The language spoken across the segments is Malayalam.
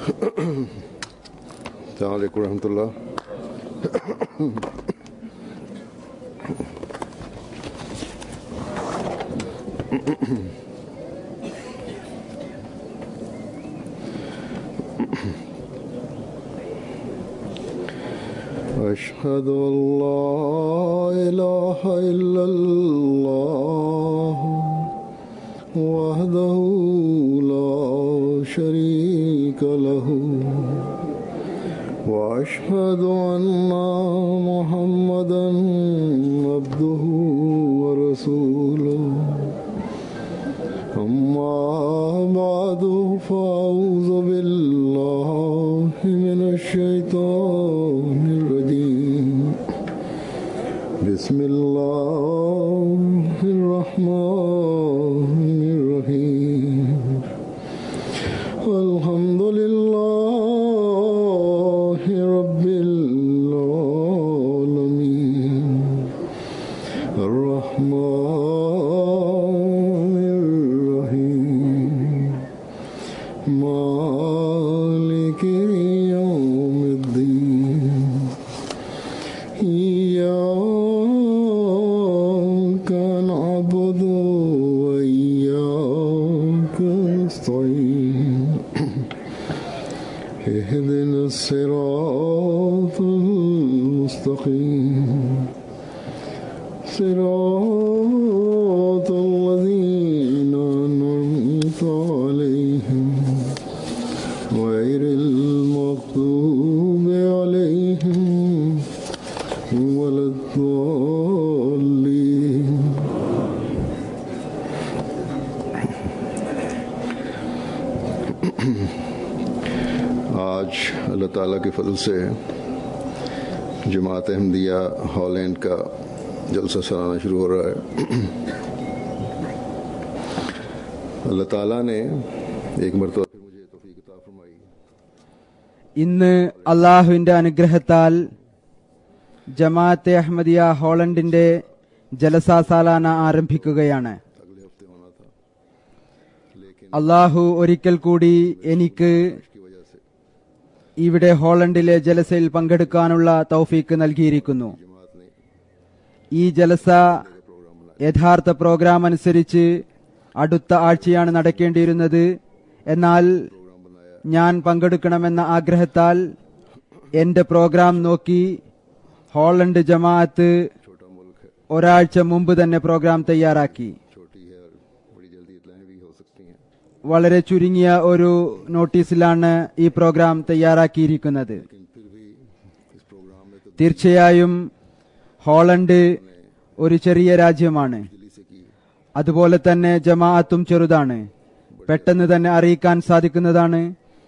अलैक्म रहमतुल्लाह أشهد أن لا إله إلا الله وحده لا شريك له وأشهد أن محمدا عبده ورسوله أما بعد فأعوذ بالله من الشيطان الرجيم بسم الله الرحمن الرحيم الحمد لله رب العالمين الرحمن الرحيم مالك يوم الدين إياك نعبد وإياك نستعين اهدنا الصراط المستقيم صراط الذين أنعمت عليهم غير المغضوب عليهم ولا الضالين आज अल्लाह ताला के फजल से जमात अहमदिया हॉलैंड का जलसा सलाना शुरू हो रहा है अल्लाह ताला ने एक मरतबा फिर मुझे तौफीक अता फरमाई ഇന്ന് അള്ളാഹുവിന്റെ അനുഗ്രഹത്താൽ ജമാഅത്തെ അഹമ്മദിയ ഹോളണ്ടിന്റെ ജലസാ സാലാന ആരംഭിക്കുകയാണ് अगले हफ्ते होना था लेकिन അള്ളാഹു ഒരിക്കൽ കൂടി എനിക്ക് की वजह से ഇവിടെ ഹോളണ്ടിലെ ജലസയിൽ പങ്കെടുക്കാനുള്ള തൗഫീക്ക് നൽകിയിരിക്കുന്നു जमात ने ഈ ജലസ യഥാർത്ഥ പ്രോഗ്രാം അനുസരിച്ച് അടുത്ത ആഴ്ചയാണ് നടക്കേണ്ടിയിരുന്നത് എന്നാൽ ഞാൻ പങ്കെടുക്കണമെന്ന ആഗ്രഹത്താൽ എന്റെ പ്രോഗ്രാം നോക്കി ഹോളണ്ട് ജമാഅത്ത് छोटा मुल्क है ഒരാഴ്ച മുമ്പ് തന്നെ പ്രോഗ്രാം തയ്യാറാക്കി छोटी है और बड़ी जल्दी इतलाएं भी हो सकती हैं വളരെ ചുരുങ്ങിയ ഒരു നോട്ടീസിലാണ് ഈ പ്രോഗ്രാം തയ്യാറാക്കിയിരിക്കുന്നത് लेकिन फिर भी इस प्रोग्राम में तो തീർച്ചയായും ഹോളണ്ട് ഒരു ചെറിയ രാജ്യമാണ് दिल्ली से की അതുപോലെ തന്നെ ജമാഅത്തും ചെറുതാണ് പെട്ടെന്ന് തന്നെ അറിയിക്കാൻ സാധിക്കുന്നതാണ്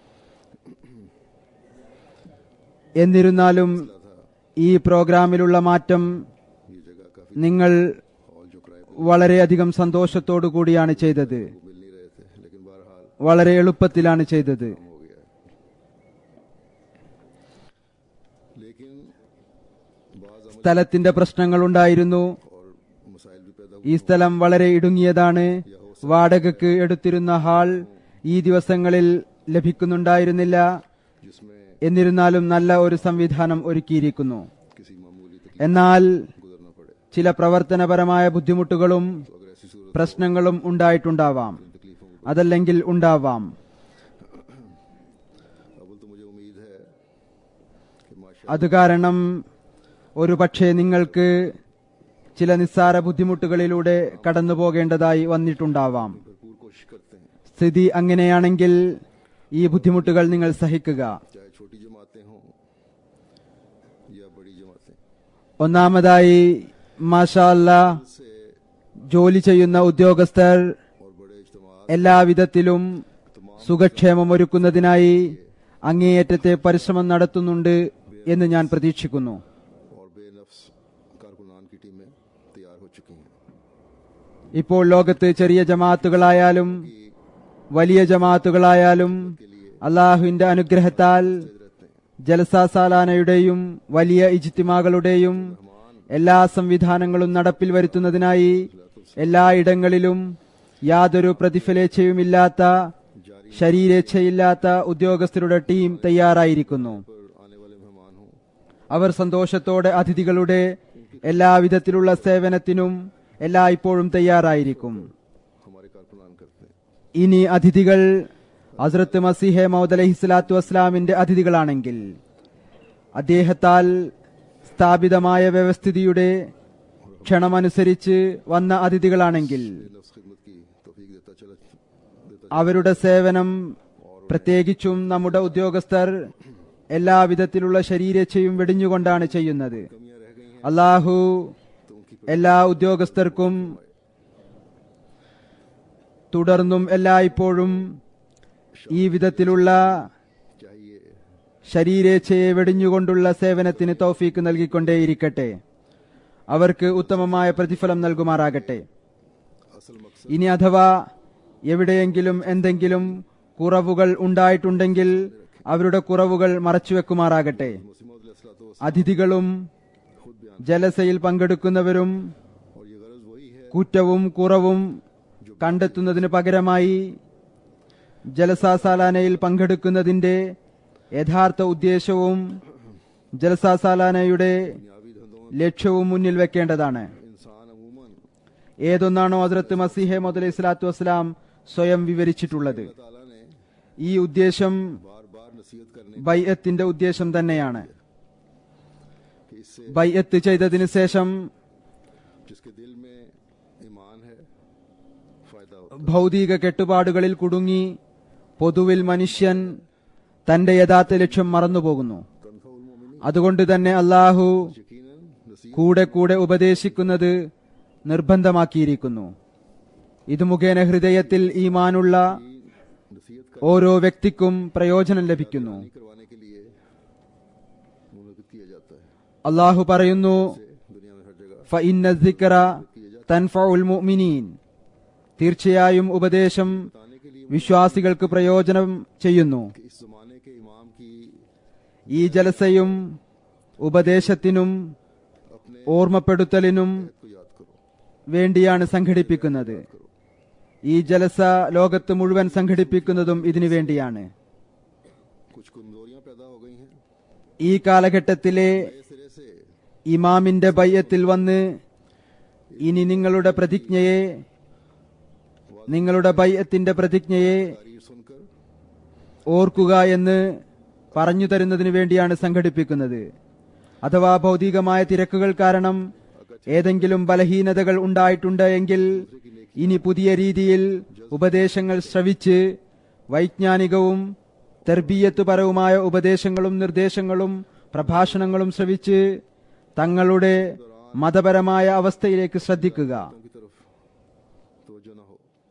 എന്നിരുന്നാലും ഈ പ്രോഗ്രാമിലുള്ള മാറ്റം ये जगह काफी നിങ്ങൾ हॉल जो किराए വളരെയധികം സന്തോഷത്തോടു കൂടിയാണ് ചെയ്തത് को मिल नहीं रहे थे लेकिन बहरहाल വളരെ എളുപ്പത്തിലാണ് ചെയ്തത് हो गया है लेकिन बाज अमल സ്ഥലത്തിന്റെ പ്രശ്നങ്ങൾ ഉണ്ടായിരുന്നു और मसाइल भी पैदा ഈ സ്ഥലം വളരെ ഇടുങ്ങിയതാണ് വാടകയ്ക്ക് എടുത്തിരുന്ന ഹാൾ ഈ ദിവസങ്ങളിൽ ലഭിക്കുന്നുണ്ടായിരുന്നില്ല जिसमें എന്നിരുന്നാലും നല്ല ഒരു സംവിധാനം ഒരുക്കിയിരിക്കുന്നു किसी मामूली तकलीफ എന്നാൽ गुजरना पड़े ചില പ്രവർത്തനപരമായ ബുദ്ധിമുട്ടുകളും तो अगर ऐसी सूरत പ്രശ്നങ്ങളും ഉണ്ടായിട്ടുണ്ടാവാം तकलीफों को അതല്ലെങ്കിൽ ഉണ്ടാവാം अव्वल तो मुझे उम्मीद है कि माशा അത് കാരണം ഒരു പക്ഷേ നിങ്ങൾക്ക് ചില നിസ്സാര ബുദ്ധിമുട്ടുകളിലൂടെ കടന്നു പോകേണ്ടതായി വന്നിട്ടുണ്ടാവാം भरपूर कोशिश करते हैं സ്ഥിതി അങ്ങനെയാണെങ്കിൽ ഈ ബുദ്ധിമുട്ടുകൾ നിങ്ങൾ സഹിക്കുക चाहे छोटी जमातें हों या बड़ी जमातें ഒന്നാമതായി മാഷാ അല്ലാ से ജോലി ചെയ്യുന്ന ഉദ്യോഗസ്ഥർ और बड़े इज्तमा എല്ലാവിധത്തിലും സുഖക്ഷേമം ഒരുക്കുന്നതിനായി അങ്ങേയറ്റത്തെ പരിശ്രമം നടത്തുന്നുണ്ട് എന്ന് ഞാൻ പ്രതീക്ഷിക്കുന്നു और बेनफ्स कारकुनान की टीमें तैयार हो चुकी हैं ഇപ്പോൾ ലോകത്ത് ചെറിയ ജമാഅത്തുകളായാലും വലിയ ജമാഅത്തുകളായാലും അള്ളാഹുവിന്റെ അനുഗ്രഹത്താൽ ജലസാ സാലാനയുടെയും വലിയ ഇജ്തിമാകളുടെയും എല്ലാ സംവിധാനങ്ങളും നടപ്പിൽ വരുത്തുന്നതിനായി എല്ലായിടങ്ങളിലും യാതൊരു പ്രതിഫലേച്ഛയുമില്ലാത്ത ശരീരേച്ഛയില്ലാത്ത ഉദ്യോഗസ്ഥരുടെ ടീം തയ്യാറായിരിക്കുന്നു पर आने वाले मेहमान हों അവർ സന്തോഷത്തോടെ അതിഥികളുടെ എല്ലാവിധത്തിലുള്ള സേവനത്തിനും എല്ലായ്പ്പോഴും തയ്യാറായിരിക്കും हमारे कारकुनान करते हैं ഇനി അതിഥികൾ ഹസ്രത്ത് മസിഹെ മൗദ് അലഹി സ്വലാത്തു വസ്ലാമിന്റെ അതിഥികളാണെങ്കിൽ അദ്ദേഹത്താൽ സ്ഥാപിതമായ വ്യവസ്ഥിതിയുടെ ക്ഷണമനുസരിച്ച് വന്ന അതിഥികളാണെങ്കിൽ नफ्स खिदमत की तोफीक देता चला देता അവരുടെ സേവനം പ്രത്യേകിച്ചും നമ്മുടെ ഉദ്യോഗസ്ഥർ എല്ലാവിധത്തിലുള്ള ശരീരച്ഛയും വെടിഞ്ഞുകൊണ്ടാണ് ചെയ്യുന്നത് कमियां रह गई हैं അള്ളാഹു तो उनकी എല്ലാ ഉദ്യോഗസ്ഥർക്കും തുടർന്നും എല്ലായ്പ്പോഴും ഈ വിധത്തിലുള്ള चाहिए ശരീരേച്ഛയെ വെടിഞ്ഞുകൊണ്ടുള്ള സേവനത്തിന് തൗഫീക്ക് നൽകിക്കൊണ്ടേയിരിക്കട്ടെ അവർക്ക് ഉത്തമമായ പ്രതിഫലം നൽകുമാറാകട്ടെ असल मकसद ഇനി അഥവാ എവിടെയെങ്കിലും എന്തെങ്കിലും കുറവുകൾ ഉണ്ടായിട്ടുണ്ടെങ്കിൽ അവരുടെ കുറവുകൾ മറച്ചുവെക്കുമാറാകട്ടെ मुसीम അതിഥികളും खुद बयान ജലസയിൽ പങ്കെടുക്കുന്നവരും और ये गरज वही है കുറ്റവും കുറവും കണ്ടെത്തുന്നതിന് പകരമായി ജലസാസാലാനയിൽ പങ്കെടുക്കുന്നതിന്റെ യഥാർത്ഥ ഉദ്ദേശവും ജലസാസാലാനയുടെ दुनियावी धंधों ലക്ഷ്യവും മുന്നിൽ വെക്കേണ്ടതാണ് इंसान अमूमन ഏതൊന്നാണോ ഹസ്രത്ത് മസീഹെ മുതലി സ്വലാത്തു വസ്സലാം സ്വയം വിവരിച്ചിട്ടുള്ളത് ताला ने ഈ ഉദ്ദേശം बार बार नसीहत करने ബൈഅത്തിന്റെ ഉദ്ദേശം തന്നെയാണ് कि इससे ബൈഅത്ത് ചെയ്തതിനു ശേഷം जिसके दिल में ईमान है फायदा हो ഭൗതിക കെട്ടുപാടുകളിൽ കുടുങ്ങി പൊതുവിൽ മനുഷ്യൻ തന്റെ യഥാർത്ഥ ലക്ഷ്യം മറന്നുപോകുന്നു तनफाउल मोमिनी അതുകൊണ്ട് തന്നെ അള്ളാഹു यकीनन नसीहत കൂടെ കൂടെ ഉപദേശിക്കുന്നത് നിർബന്ധമാക്കിയിരിക്കുന്നു ഇത് മുഖേന ഹൃദയത്തിൽ ഈമാനുള്ള की नसीहत ഓരോ വ്യക്തിക്കും പ്രയോജനം ലഭിക്കുന്നു करनी करवाने के लिए मुनद किया जाता है അള്ളാഹു പറയുന്നു दुनिया में हर जगह ഫഇന്ന ദിക്റ തൻഫഉൽ മുഅ്മിനീൻ തീർച്ചയായും ഉപദേശം बताने के लिए വിശ്വാസികൾക്ക് പ്രയോജനം ചെയ്യുന്നു कि इस जमाने के इमाम की ഈ ജലസയും ഉപദേശത്തിനും अपने ഓർമ്മപ്പെടുത്തലിനും को याद करो വേണ്ടിയാണ് സംഘടിപ്പിക്കുന്നത് ഈ ജലസ ലോകത്ത് മുഴുവൻ സംഘടിപ്പിക്കുന്നതും ഇതിനു വേണ്ടിയാണ് कुछ कमजोरियां पैदा हो गई हैं ഈ കാലഘട്ടത്തിലെ नए सिरे से ഇമാമിന്റെ ബയ്യത്തിൽ വന്ന് ഇനി നിങ്ങളുടെ പ്രതിജ്ഞയെ നിങ്ങളുടെ ബയ്യത്തിന്റെ പ്രതിജ്ഞയെ तारीर सुनकर ഓർക്കുക എന്ന് പറഞ്ഞു തരുന്നതിന് വേണ്ടിയാണ് സംഘടിപ്പിക്കുന്നത് അഥവാ ഭൗതികമായ തിരക്കുകൾ കാരണം ഏതെങ്കിലും ബലഹീനതകൾ ഉണ്ടായിട്ടുണ്ട് എങ്കിൽ ഇനി പുതിയ രീതിയിൽ ഉപദേശങ്ങൾ ശ്രവിച്ച് വൈജ്ഞാനികവും തെർബീയത്തുപരവുമായ ഉപദേശങ്ങളും നിർദ്ദേശങ്ങളും പ്രഭാഷണങ്ങളും ശ്രവിച്ച് തങ്ങളുടെ മതപരമായ അവസ്ഥയിലേക്ക് ശ്രദ്ധിക്കുക की तरफ तवज्जो न हो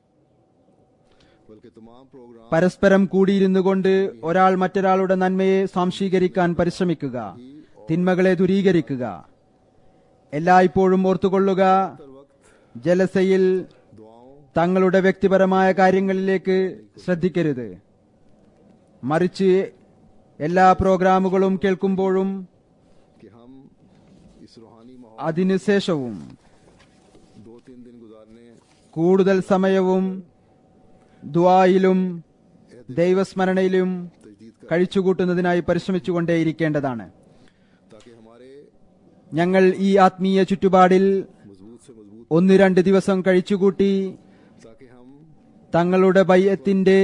बल्कि तमाम प्रोग्राम പരസ്പരം കൂടിയിരുന്നു കൊണ്ട് ഒരാൾ മറ്റൊരാളുടെ നന്മയെ സ്വാംശീകരിക്കാൻ പരിശ്രമിക്കുക തിന്മകളെ ദൂരീകരിക്കുക എല്ലായ്പ്പോഴും ഓർത്തുകൊള്ളുക ജലസയിൽ दुआओं തങ്ങളുടെ വ്യക്തിപരമായ കാര്യങ്ങളിലേക്ക് ശ്രദ്ധിക്കരുത് മറിച്ച് എല്ലാ പ്രോഗ്രാമുകളും കേൾക്കുമ്പോഴും कि हम इस रूहानी माहौल അതിനുശേഷവും दो तीन दिन गुजारने കൂടുതൽ സമയവും ദ്വായിലും ദൈവസ്മരണയിലും तजदीद कर കഴിച്ചുകൂട്ടുന്നതിനായി പരിശ്രമിച്ചുകൊണ്ടേയിരിക്കേണ്ടതാണ് ताकि हमारे ഞങ്ങൾ ഈ ആത്മീയ ചുറ്റുപാടിൽ मजबूत से मजबूत ഒന്ന് രണ്ട് ദിവസം കഴിച്ചുകൂട്ടി ताकि हम തങ്ങളുടെ ബയ്യത്തിന്റെ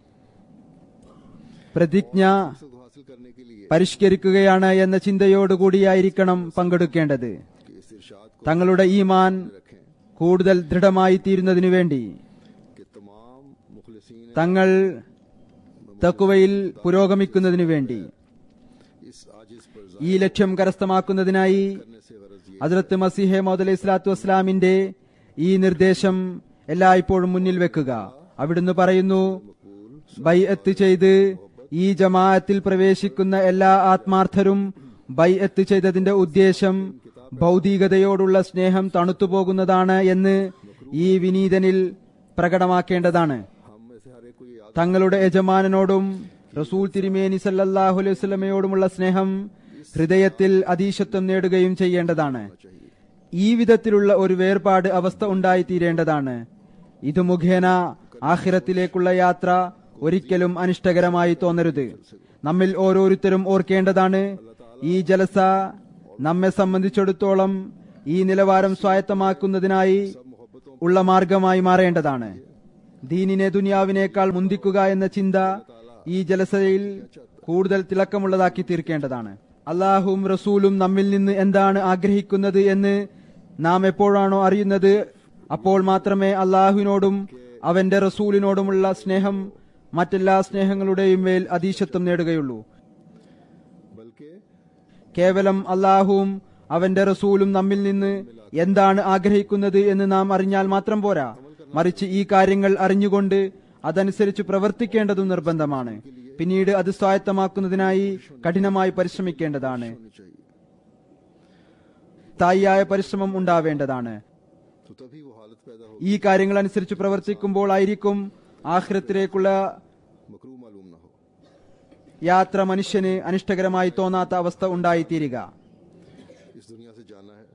പ്രതിജ്ഞ मकसद को हासिल करने के लिए പരിഷ്കരിക്കുകയാണ് എന്ന ചിന്തയോടുകൂടിയായിരിക്കണം പങ്കെടുക്കേണ്ടത് कि इस इरशाद को തങ്ങളുടെ ഈമാൻ रखें കൂടുതൽ ദൃഢമായി തീരുന്നതിനു വേണ്ടി कि तमाम मुखलसीन തങ്ങൾ തക്കുവയിൽ പുരോഗമിക്കുന്നതിനു വേണ്ടി इस आजिज पर ഈ ലക്ഷ്യം കരസ്ഥമാക്കുന്നതിനായി करने से गरज ये ഹസ്രത്ത് മസിഹെ മോദ് ഇസ്ലാത്തു വസ്ലാമിന്റെ ഈ നിർദ്ദേശം എല്ലായ്പ്പോഴും മുന്നിൽ വെക്കുക അവിടുന്ന് പറയുന്നു ബൈഅത്ത് ചെയ്ത് ഈ ജമാഅത്തിൽ പ്രവേശിക്കുന്ന എല്ലാ ആത്മാർത്ഥരും ബൈഅത്ത് ചെയ്തതിന്റെ ഉദ്ദേശം ഭൗതികതയോടുള്ള സ്നേഹം തണുത്തുപോകുന്നതാണ് എന്ന് ഈ വിനീതനിൽ പ്രകടമാക്കേണ്ടതാണ് हम में से हर एक को ये याद തങ്ങളുടെ യജമാനനോടും റസൂൽ തിരുമേനി സല്ലല്ലാഹു അലൈഹി വസല്ലമയോടുമുള്ള സ്നേഹം ഹൃദയത്തിൽ അതീശത്വം നേടുകയും ചെയ്യേണ്ടതാണ് चाहिए ഈ വിധത്തിലുള്ള ഒരു വേർപാട് അവസ്ഥ ഉണ്ടായിത്തീരേണ്ടതാണ് ഇത് മുഖേന ആഖിറത്തിലേക്കുള്ള യാത്ര ഒരിക്കലും അനിഷ്ടകരമായി തോന്നരുത് നമ്മിൽ ഓരോരുത്തരും ഓർക്കേണ്ടതാണ് ഈ ജലസ നമ്മെ സംബന്ധിച്ചിടത്തോളം ഈ നിലവാരം സ്വായത്തമാക്കുന്നതിനായി ഉള്ള മാർഗമായി മാറേണ്ടതാണ് ദീനിനെ ദുനിയാവിനേക്കാൾ മുന്തിക്കുക എന്ന ചിന്ത ഈ ജലസയിൽ കൂടുതൽ തിളക്കമുള്ളതാക്കി തീർക്കേണ്ടതാണ് അള്ളാഹും റസൂലും നമ്മിൽ നിന്ന് എന്താണ് ആഗ്രഹിക്കുന്നത് എന്ന് നാം എപ്പോഴാണോ അറിയുന്നത് അപ്പോൾ മാത്രമേ അള്ളാഹുവിനോടും അവന്റെ റസൂലിനോടുമുള്ള സ്നേഹം മറ്റെല്ലാ സ്നേഹങ്ങളുടെയും മേൽ അതീശത്വം നേടുകയുള്ളൂ बल्कि കേവലം അള്ളാഹുവും അവന്റെ റസൂലും നമ്മിൽ നിന്ന് എന്താണ് ആഗ്രഹിക്കുന്നത് എന്ന് നാം അറിഞ്ഞാൽ മാത്രം പോരാ മറിച്ച് ഈ കാര്യങ്ങൾ അറിഞ്ഞുകൊണ്ട് അതനുസരിച്ച് പ്രവർത്തിക്കേണ്ടതും നിർബന്ധമാണ് പിന്നീട് അത് സ്വായത്തമാക്കുന്നതിനായി കഠിനമായി പരിശ്രമിക്കേണ്ടതാണ് होनी चाहिए സ്ഥായിയായ പരിശ്രമം ഉണ്ടാവേണ്ടതാണ് तो तभी वो हालत पैदा हो ഈ കാര്യങ്ങൾ അനുസരിച്ച് പ്രവർത്തിക്കുമ്പോൾ ആയിരിക്കും ആഹ്രത്തിലേക്കുള്ള मकरू मालूम ना हो യാത്ര മനുഷ്യന് അനിഷ്ടകരമായി തോന്നാത്ത അവസ്ഥ ഉണ്ടായിത്തീരുക इस दुनिया से जाना है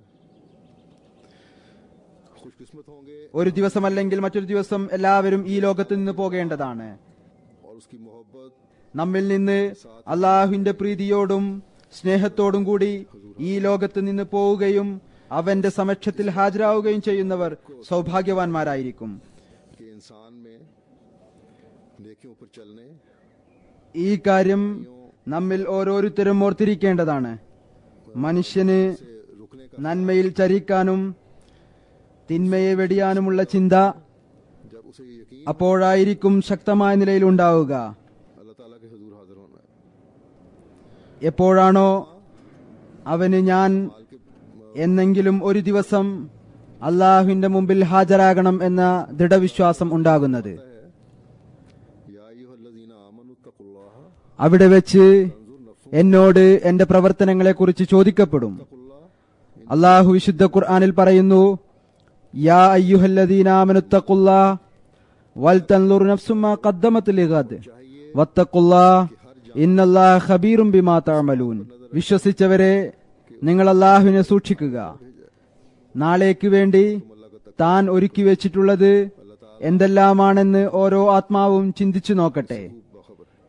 खुशकिस्मत होंगे ഒരു ദിവസമല്ലെങ്കിൽ മറ്റൊരു ദിവസം എല്ലാവരും ഈ ലോകത്ത് നിന്ന് പോകേണ്ടതാണ് और उसकी मोहब्बत നമ്മിൽ നിന്ന് അള്ളാഹുവിന്റെ പ്രീതിയോടും സ്നേഹത്തോടും കൂടി ഈ ലോകത്ത് നിന്ന് പോവുകയും അവന്റെ സമക്ഷത്തിൽ ഹാജരാവുകയും ചെയ്യുന്നവർ സൗഭാഗ്യവാന്മാരായിരിക്കും के इंसान में नेकियों पर चलने ഈ കാര്യം നമ്മിൽ ഓരോരുത്തരും ഓർത്തിരിക്കേണ്ടതാണ് മനുഷ്യന് से रुकने का നന്മയിൽ ചരിക്കാനും തിന്മയെ വെടിയാനുമുള്ള ചിന്ത जब उसे ये यकीन അപ്പോഴായിരിക്കും ശക്തമായ നിലയിൽ ഉണ്ടാവുക अल्लाह ताला के हजूर हाजिर होना है എപ്പോഴാണോ അവന് ഞാൻ माल के എന്നെങ്കിലും ഒരു ദിവസം അള്ളാഹുവിന്റെ മുമ്പിൽ ഹാജരാകണം എന്ന ദൃഢവിശ്വാസം ഉണ്ടാകുന്നത് या अय्युहल्लज़ीना आमनु तक़ुल्लाह അവിടെ വെച്ച് എന്നോട് എന്റെ പ്രവർത്തനങ്ങളെക്കുറിച്ച് ചോദിക്കപ്പെടും അള്ളാഹു വിശുദ്ധ ഖുർആനിൽ പറയുന്നു യാ അയ്യുഹല്ലദീനാമനുത്തഖുല്ലാ വൽ തൻലുർ നഫ്സുമാ ഖദ്ദമത് ലിഗദ് വത്തഖുല്ലാ ഇന്നല്ലാഹ ഖബീറും ബിമാ തഅമലൂൻ വിശ്വസിച്ചവരെ നിങ്ങൾ അള്ളാഹുവിനെ സൂക്ഷിക്കുക നാളേക്ക് വേണ്ടി താൻ ഒരുക്കി വെച്ചിട്ടുള്ളത് എന്തെല്ലാമാണെന്ന് ഓരോ ആത്മാവും ചിന്തിച്ചു നോക്കട്ടെ बखबर है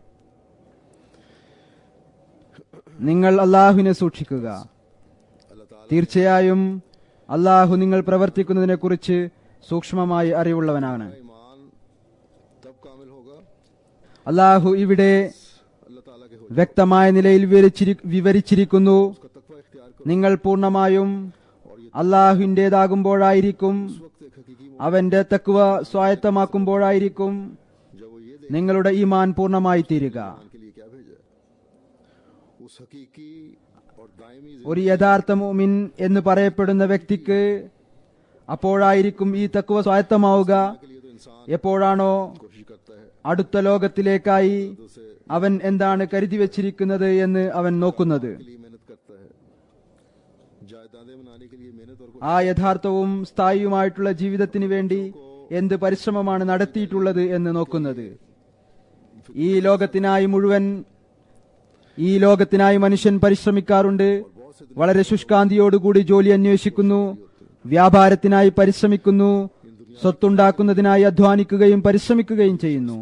നിങ്ങൾ അള്ളാഹുവിനെ സൂക്ഷിക്കുക अल्लाह ताला തീർച്ചയായും അള്ളാഹു നിങ്ങൾ പ്രവർത്തിക്കുന്നതിനെ കുറിച്ച് സൂക്ഷ്മമായി അറിവുള്ളവനാണ് का ईमान तब कामिल होगा അള്ളാഹു ഇവിടെ अल्लाह ताला के हो വ്യക്തമായ നിലയിൽ വിവരിച്ചിരി- വിവരിച്ചിരിക്കുന്നു उसका तकवा इख्तियार करो നിങ്ങൾ പൂർണ്ണമായും അള്ളാഹുവിൻ്റെതാകുമ്പോഴായിരിക്കും उस वक्त एक हकीकी അവന്റെ തക്കുവ സ്വായത്തമാക്കുമ്പോഴായിരിക്കും जब वो ये നിങ്ങളുടെ ഈമാൻ പൂർണ്ണമായി തീരുക ईमान के लिए क्या भेजा है उस हकीकी और दायमी ഒരു യഥാർത്ഥ മുമിൻ എന്ന് പറയപ്പെടുന്ന വ്യക്തിക്ക് അപ്പോഴായിരിക്കും ഈ തക്കുവ സ്വായത്തമാവുക के लिए तो इंसान എപ്പോഴാണോ कोशिश करता है അടുത്ത ലോകത്തിലേക്കായി उसे അവൻ എന്താണ് കരുതി വെച്ചിരിക്കുന്നത് എന്ന് അവൻ നോക്കുന്നത് के लिए मेहनत करता है जायदादें बनाने के लिए मेहनत और ആ യഥാർത്ഥവും സ്ഥായിയുമായിട്ടുള്ള ജീവിതത്തിന് വേണ്ടി എന്ത് പരിശ്രമമാണ് നടത്തിയിട്ടുള്ളത് എന്ന് നോക്കുന്നത് ഈ ലോകത്തിനായി മുഴുവൻ ഈ ലോകത്തിനായി മനുഷ്യൻ പരിശ്രമിക്കാറുണ്ട് വളരെ ശുഷ്കാന്തിയോടുകൂടി ജോലി അന്വേഷിക്കുന്നു വ്യാപാരത്തിനായി പരിശ്രമിക്കുന്നു സ്വത്തുണ്ടാക്കുന്നതിനായി അധ്വാനിക്കുകയും പരിശ്രമിക്കുകയും ചെയ്യുന്നു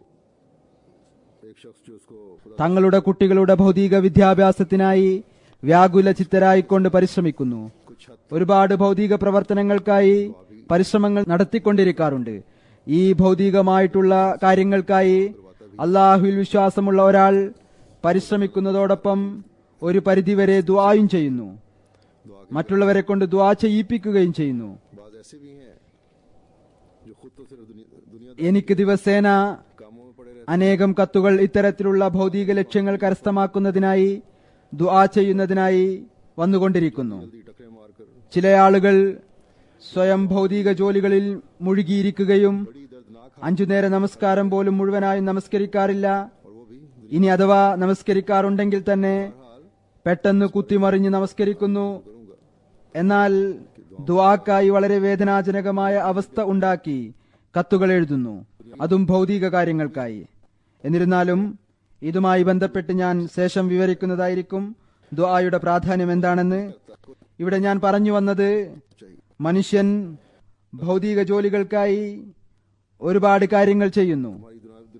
एक शख्स जो उसको खुदा തങ്ങളുടെ കുട്ടികളുടെ ഭൗതിക വിദ്യാഭ്യാസത്തിനായി വ്യാകുല ചിത്തരായിക്കൊണ്ട് പരിശ്രമിക്കുന്നു कुछ हद ഒരുപാട് ഭൗതിക പ്രവർത്തനങ്ങൾക്കായി പരിശ്രമങ്ങൾ നടത്തിക്കൊണ്ടിരിക്കാറുണ്ട് ഈ ഭൗതികമായിട്ടുള്ള കാര്യങ്ങൾക്കായി അള്ളാഹുവിൽ വിശ്വാസമുള്ള ഒരാൾ പരിശ്രമിക്കുന്നതോടൊപ്പം ഒരു പരിധിവരെ ദ്വായും ചെയ്യുന്നു മറ്റുള്ളവരെ കൊണ്ട് ദ്വാ ചെയ്യിപ്പിക്കുകയും ചെയ്യുന്നു बाज ऐसे भी हैं जो खुद तो सिर्फ दुनिया, दुनिया എനിക്ക് ദിവസേന कामों में पड़े रहते അനേകം കത്തുകൾ ഇത്തരത്തിലുള്ള ഭൗതിക ലക്ഷ്യങ്ങൾ കരസ്ഥമാക്കുന്നതിനായി ദുആ ചെയ്യുന്നതിനായി വന്നുകൊണ്ടിരിക്കുന്നു जल्दी टकरे मारकर ചില ആളുകൾ സ്വയം ഭൗതിക ജോലികളിൽ മുഴുകിയിരിക്കുകയും बड़ी दर्दनाक അഞ്ചു നേര നമസ്കാരം പോലും മുഴുവനായും നമസ്കരിക്കാറില്ല और वो भी ഇനി അഥവാ നമസ്കരിക്കാറുണ്ടെങ്കിൽ തന്നെ പെട്ടെന്ന് കുത്തിമറിഞ്ഞ് നമസ്കരിക്കുന്നു करूंगा എന്നാൽ ദുആക്കായി വളരെ വേദനാജനകമായ അവസ്ഥ ഉണ്ടാക്കി കത്തുകൾ എഴുതുന്നു അതും ഭൗതിക കാര്യങ്ങൾക്കായി എന്നിരുന്നാലും ഇതുമായി ബന്ധപ്പെട്ട് ഞാൻ ശേഷം വിവരിക്കുന്നതായിരിക്കും ദുആയുടെ പ്രാധാന്യം എന്താണെന്ന് ഇവിടെ ഞാൻ പറഞ്ഞു വന്നത് മനുഷ്യൻ ഭൗതിക ജോലികൾക്കായി ഒരുപാട് കാര്യങ്ങൾ ചെയ്യുന്നു हमारी दुनिया- दुनियावी तरक्की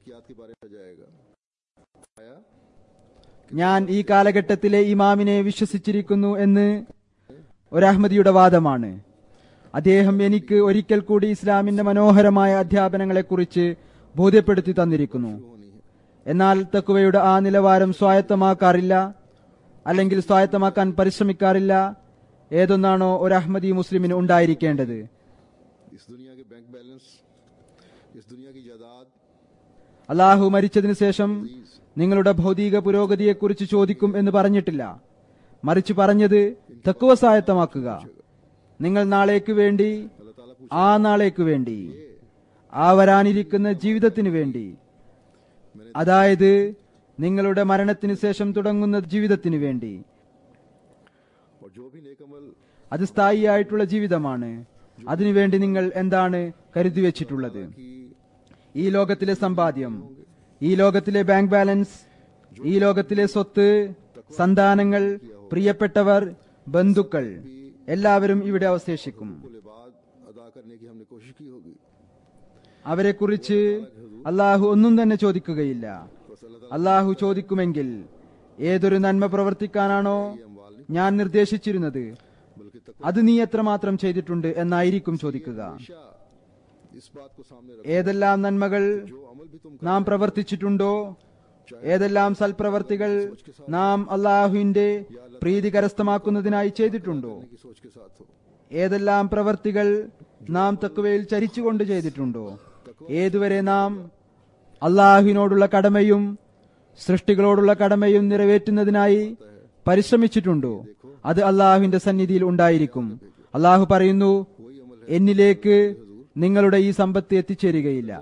तरक्यात के बारे में जाएगा आया ഞാൻ ഈ കാലഘട്ടത്തിലെ ഇമാമിനെ വിശ്വസിച്ചിരിക്കുന്നു എന്ന് ഒരു അഹമ്മദിയുടെ വാദമാണ് അദ്ദേഹം എനിക്ക് ഒരിക്കൽ കൂടി ഇസ്ലാമിന്റെ മനോഹരമായ അധ്യാപനങ്ങളെക്കുറിച്ച് ബോധ്യപ്പെടുത്തി തന്നിരിക്കുന്നു होनी है എന്നാൽ തക്കുവയുടെ ആ നിലവാരം സ്വായത്തമാക്കാറില്ല അല്ലെങ്കിൽ സ്വായത്തമാക്കാൻ പരിശ്രമിക്കാറില്ല ഏതൊന്നാണോ ഒരു അഹമ്മദി മുസ്ലിമിന് ഉണ്ടായിരിക്കേണ്ടത് इस दुनिया के बैंक बैलेंस इस दुनिया की जायदाद അള്ളാഹു മരിച്ചതിനു ശേഷം നിങ്ങളുടെ ഭൗതിക പുരോഗതിയെക്കുറിച്ച് ചോദിക്കും എന്ന് പറഞ്ഞിട്ടില്ല മറിച്ച് പറഞ്ഞത് തക്കുവ സ്വായത്തമാക്കുക നിങ്ങൾ നാളേക്ക് വേണ്ടി अल्लाह ताला पूछ ആ നാളേക്ക് വേണ്ടി ആ വരാനിരിക്കുന്ന ജീവിതത്തിന് വേണ്ടി അതായത് നിങ്ങളുടെ മരണത്തിന് ശേഷം തുടങ്ങുന്ന ജീവിതത്തിന് വേണ്ടി और जो भी नेक अमल അത് സ്ഥായിയായിട്ടുള്ള ജീവിതമാണ് അതിനുവേണ്ടി നിങ്ങൾ എന്താണ് കരുതി വെച്ചിട്ടുള്ളത് की ഈ ലോകത്തിലെ സമ്പാദ്യം ഈ ലോകത്തിലെ ബാങ്ക് ബാലൻസ് ഈ ലോകത്തിലെ സ്വത്ത് സന്താനങ്ങൾ പ്രിയപ്പെട്ടവർ ബന്ധുക്കൾ എല്ലാവരും ഇവിടെ അവശേഷിക്കും कुल इबाद अदा करने की हमने कोशिश की होगी അവരെക്കുറിച്ച് അള്ളാഹു ഒന്നും തന്നെ ചോദിക്കുകയില്ല അള്ളാഹു ചോദിക്കുമെങ്കിൽ ഏതൊരു നന്മ പ്രവർത്തിക്കാനാണോ ഞാൻ നിർദ്ദേശിച്ചിരുന്നത് बल्कि तक അത് നീ എത്രമാത്രം ചെയ്തിട്ടുണ്ട് എന്നായിരിക്കും ചോദിക്കുക हमेशा इस बात को सामने रख ഏതെല്ലാം നന്മകൾ जो अमल भी तुम നാം പ്രവർത്തിച്ചിട്ടുണ്ടോ ഏതെല്ലാം സൽപ്രവർത്തികൾ നാം അള്ളാഹുവിന്റെ പ്രീതി കരസ്ഥമാക്കുന്നതിനായി ചെയ്തിട്ടുണ്ടോ की सोच के साथ हो ഏതെല്ലാം പ്രവർത്തികൾ നാം തക്കുവയിൽ ചരിച്ചുകൊണ്ട് ചെയ്തിട്ടുണ്ടോ ഏതുവരെ നാം അള്ളാഹുവിനോടുള്ള കടമയും സൃഷ്ടികളോടുള്ള കടമയും നിറവേറ്റുന്നതിനായി പരിശ്രമിച്ചിട്ടുണ്ടോ അത് അള്ളാഹുവിന്റെ സന്നിധിയിൽ ഉണ്ടായിരിക്കും അള്ളാഹു പറയുന്നു എന്നിലേക്ക് നിങ്ങളുടെ ഈ സമ്പത്ത് എത്തിച്ചേരുകയില്ല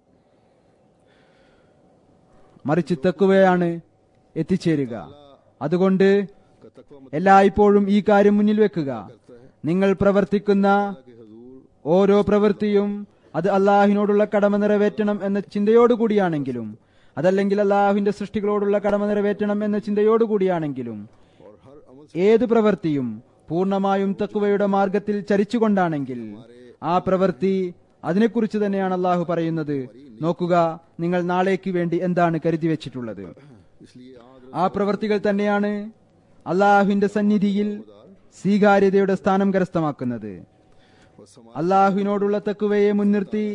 മറിച്ച് തെക്കുവയാണ് എത്തിച്ചേരുക അതുകൊണ്ട് का तकवा मत എല്ലായ്പ്പോഴും ഈ കാര്യം മുന്നിൽ വെക്കുക നിങ്ങൾ പ്രവർത്തിക്കുന്ന के हजूर ഓരോ പ്രവൃത്തിയും അത് അള്ളാഹിനോടുള്ള കടമ നിറവേറ്റണം എന്ന ചിന്തയോടുകൂടിയാണെങ്കിലും അതല്ലെങ്കിൽ അള്ളാഹുവിന്റെ സൃഷ്ടികളോടുള്ള കടമ നിറവേറ്റണം എന്ന ചിന്തയോടുകൂടിയാണെങ്കിലും और हर अमल ഏത് പ്രവൃത്തിയും പൂർണ്ണമായും തക്കുവയുടെ മാർഗത്തിൽ ചരിച്ചുകൊണ്ടാണെങ്കിൽ ആ പ്രവൃത്തി അതിനെക്കുറിച്ച് തന്നെയാണ് അള്ളാഹു പറയുന്നത് നോക്കുക നിങ്ങൾ നാളേക്ക് വേണ്ടി എന്താണ് കരുതി വെച്ചിട്ടുള്ളത് इसलिए आज ആ പ്രവൃത്തികൾ തന്നെയാണ് അള്ളാഹുവിന്റെ സന്നിധിയിൽ സ്വീകാര്യതയുടെ സ്ഥാനം കരസ്ഥമാക്കുന്നത് और समाज അള്ളാഹുവിനോടുള്ള തക്കുവയെ മുൻനിർത്തി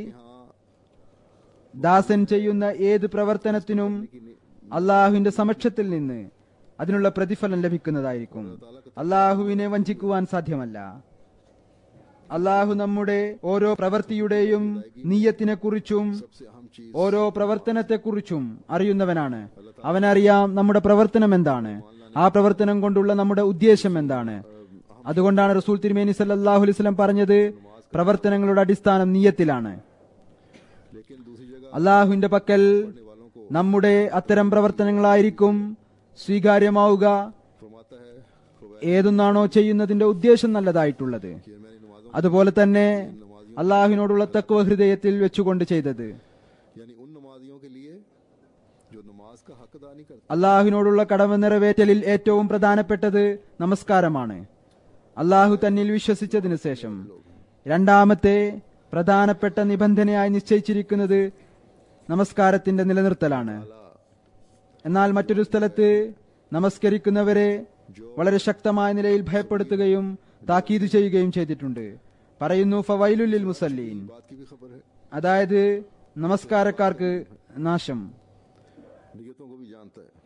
ദാസൻ ചെയ്യുന്ന ഏത് പ്രവർത്തനത്തിനും അള്ളാഹുവിന്റെ സമക്ഷത്തിൽ നിന്ന് അതിനുള്ള പ്രതിഫലം ലഭിക്കുന്നതായിരിക്കും അള്ളാഹുവിനെ വഞ്ചിക്കുവാൻ സാധ്യമല്ല അള്ളാഹു നമ്മുടെ ഓരോ പ്രവൃത്തിയുടെയും നീയത്തിനെ കുറിച്ചും सबसे अहम चीज ഓരോ പ്രവർത്തനത്തെക്കുറിച്ചും അറിയുന്നവനാണ് അവനറിയാം നമ്മുടെ പ്രവർത്തനം എന്താണ് ആ പ്രവർത്തനം കൊണ്ടുള്ള നമ്മുടെ ഉദ്ദേശം എന്താണ് അതുകൊണ്ടാണ് റസൂൽ തിരുമേനി സല്ലല്ലാഹു അലൈഹി വസല്ലം പറഞ്ഞത് പ്രവർത്തനങ്ങളുടെ അടിസ്ഥാനം നീയത്തിലാണ് लेकिन दूसरी जगह അള്ളാഹുവിന്റെ പക്കൽ पढ़ने वालों को നമ്മുടെ അത്തരം പ്രവർത്തനങ്ങളായിരിക്കും സ്വീകാര്യമാവുക फरमाता है खुवै ഏതൊന്നാണോ ചെയ്യുന്നതിന്റെ ഉദ്ദേശം നല്ലതായിട്ടുള്ളത് कि मैंने नमाजों അതുപോലെ തന്നെ അള്ളാഹുവിനോടുള്ള തക്വ ഹൃദയത്തിൽ വെച്ചുകൊണ്ട് ചെയ്തത് यानी उन नमाजियों के लिए जो नमाज का हक अदा नहीं करते അള്ളാഹുവിനോടുള്ള കടമ നിറവേറ്റലിൽ ഏറ്റവും പ്രധാനപ്പെട്ടത് നമസ്കാരമാണ് അള്ളാഹു തന്നിൽ വിശ്വസിച്ചതിനു ശേഷം രണ്ടാമത്തെ പ്രധാനപ്പെട്ട നിബന്ധനയായി നിശ്ചയിച്ചിരിക്കുന്നത് നമസ്കാരത്തിന്റെ നിലനിർത്തലാണ് എന്നാൽ മറ്റൊരു സ്ഥലത്ത് നമസ്കരിക്കുന്നവരെ വളരെ ശക്തമായ നിലയിൽ ഭയപ്പെടുത്തുകയും താക്കീത് ചെയ്യുകയും ചെയ്തിട്ടുണ്ട് പറയുന്നു ഫവൈലുലിൽ മുസല്ലീൻ बात की भी खबर है അതായത് നമസ്കാരക്കാർക്ക് നാശം नियतों को भी जानता है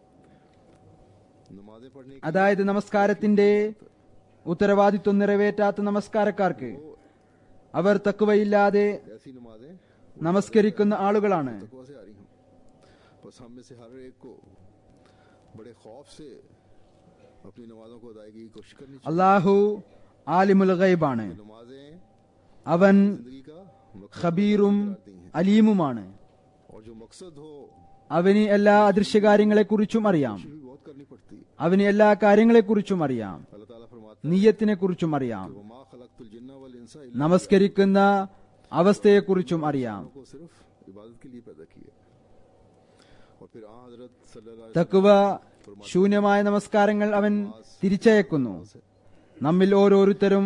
नमाजें पढ़ने की അതായത് നമസ്കാരത്തിന്റെ ഉത്തരവാദിത്വം നിറവേറ്റാത്ത നമസ്കാരക്കാർക്ക് അവർ തക്കുവയില്ലാതെ ऐसी नमाजें നമസ്കരിക്കുന്ന ആളുകളാണ് तकवा से आ रही हूँ बस हम में से हर एक को बड़े खौफ से अपनी नमाजों को अदायगी की कोशिश करनी चाहिए അള്ളാഹു ആലിമുൽ ഗൈബാണ് नमाजें അവൻ जिंदगी का मकसद ഖബീറും दी हैं അലീമുമാണ് और जो मकसद हो അവന് എല്ലാ അദൃശ്യകാര്യങ്ങളെക്കുറിച്ചും അറിയാം कोशिश भी बहुत करनी पड़ती है അവന് എല്ലാ കാര്യങ്ങളെക്കുറിച്ചും അറിയാം अल्लाह ताला फरमाता നീയത്തിനെ കുറിച്ചും അറിയാം है वमा खलक़तुल जिन्ना वल इंसा इल्ला നമസ്കരിക്കുന്ന അവസ്ഥയെക്കുറിച്ചും അറിയാം को सिर्फ इबादत के लिए पैदा किया और फिर आ हजरत सल्लल्लाहु अलैहि തക്കുവ ശൂന്യമായ നമസ്കാരങ്ങൾ അവൻ തിരിച്ചയക്കുന്നു നമ്മിൽ ഓരോരുത്തരും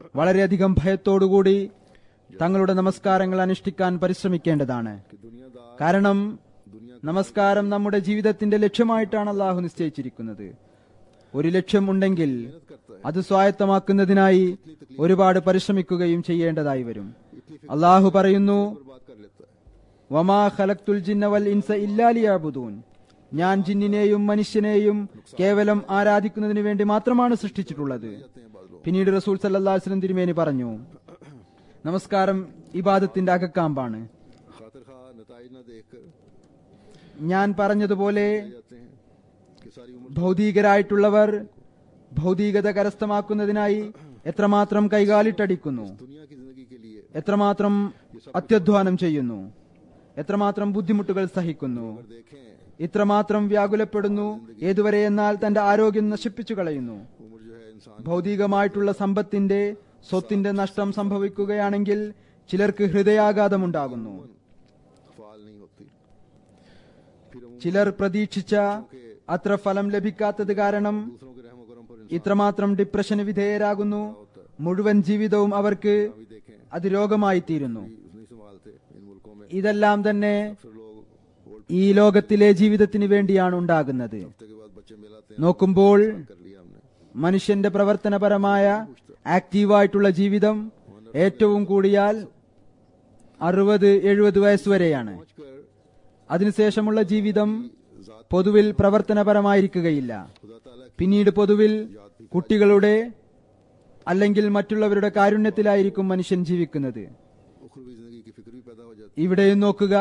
വളരെയധികം ഭയത്തോടുകൂടി തങ്ങളുടെ നമസ്കാരങ്ങൾ അനുഷ്ഠിക്കാൻ പരിശ്രമിക്കേണ്ടതാണ് वसल्लम कि दुनियादार കാരണം दुनिया നമസ്കാരം നമ്മുടെ ജീവിതത്തിന്റെ ലക്ഷ്യമായിട്ടാണ് അള്ളാഹു നിശ്ചയിച്ചിരിക്കുന്നത് ഒരു ലക്ഷ്യം ഉണ്ടെങ്കിൽ मेहनत करता है അത് സ്വായത്തമാക്കുന്നതിനായി ഒരുപാട് പരിശ്രമിക്കുകയും ചെയ്യേണ്ടതായി വരും അള്ളാഹു പറയുന്നു बर्बाद कर लेता है വമാ ഖലക്തുൽ ജിന്ന വൽ ഇൻസ ഇല്ലാലിയാബുദൂൻ ഞാൻ ജിന്നിനെയും മനുഷ്യനെയും കേവലം ആരാധിക്കുന്നതിന് വേണ്ടി മാത്രമാണ് സൃഷ്ടിച്ചിട്ടുള്ളത് जाते हैं बाद लोग പിന്നീട് റസൂൽ സല്ലല്ലാഹു അലൈഹി വസല്ലം തിരുമേനി പറഞ്ഞു നമസ്കാരം ഇബാദത്തിന്റെ അകക്കാമ്പാണ് खातिर खा नतज न देखकर ഞാൻ പറഞ്ഞതുപോലെ जाते हैं कि सारी उम्र ഭൗതികരായിട്ടുള്ളവർ ഭൗതികത കരസ്ഥമാക്കുന്നതിനായി എത്രമാത്രം കൈകാലിട്ടടിക്കുന്നു दुनिया की जिंदगी के लिए എത്രമാത്രം അത്യധ്വാനം ചെയ്യുന്നു എത്രമാത്രം ബുദ്ധിമുട്ടുകൾ സഹിക്കുന്നു अगर देखें ഇത്രമാത്രം വ്യാകുലപ്പെടുന്നു ഏതുവരെ എന്നാൽ തന്റെ ആരോഗ്യം നശിപ്പിച്ചു കളയുന്നു उम्र जो है इंसान ഭൗതികമായിട്ടുള്ള സമ്പത്തിന്റെ സ്വത്തിന്റെ നഷ്ടം സംഭവിക്കുകയാണെങ്കിൽ ചിലർക്ക് ഹൃദയാഘാതമുണ്ടാകുന്നു फाल नहीं होती फिर हम ചിലർ പ്രതീക്ഷിച്ച അത്ര ഫലം ലഭിക്കാത്തത് കാരണം दूसरों के रहम करम पर ഇത്രമാത്രം ഡിപ്രഷന് വിധേയരാകുന്നു മുഴുവൻ ജീവിതവും അവർക്ക് भी देखें അത് രോഗമായി തീരുന്നു नहीं संभालते इन मुल्कों में ഇതെല്ലാം തന്നെ अक्सर लोग वोट ഈ ലോകത്തിലെ ജീവിതത്തിന് വേണ്ടിയാണ് ഉണ്ടാകുന്നത് हफ्ते के बाद बच्चे मिलाते हैं നോക്കുമ്പോൾ कर लिया हमने മനുഷ്യന്റെ പ്രവർത്തനപരമായ ആക്റ്റീവായിട്ടുള്ള ജീവിതം ഏറ്റവും കൂടിയാൽ അറുപത് എഴുപത് വയസ്സുവരെയാണ് पहुंचकर അതിനുശേഷമുള്ള ജീവിതം പൊതുവിൽ പ്രവർത്തനപരമായിരിക്കുകയില്ല खुदा ताला की പിന്നീട് പൊതുവിൽ കുട്ടികളുടെ അല്ലെങ്കിൽ മറ്റുള്ളവരുടെ കാരുണ്യത്തിലായിരിക്കും മനുഷ്യൻ ജീവിക്കുന്നത് उखरवी जिंदगी की फिक्र भी पैदा हो जाती ഇവിടെയും നോക്കുക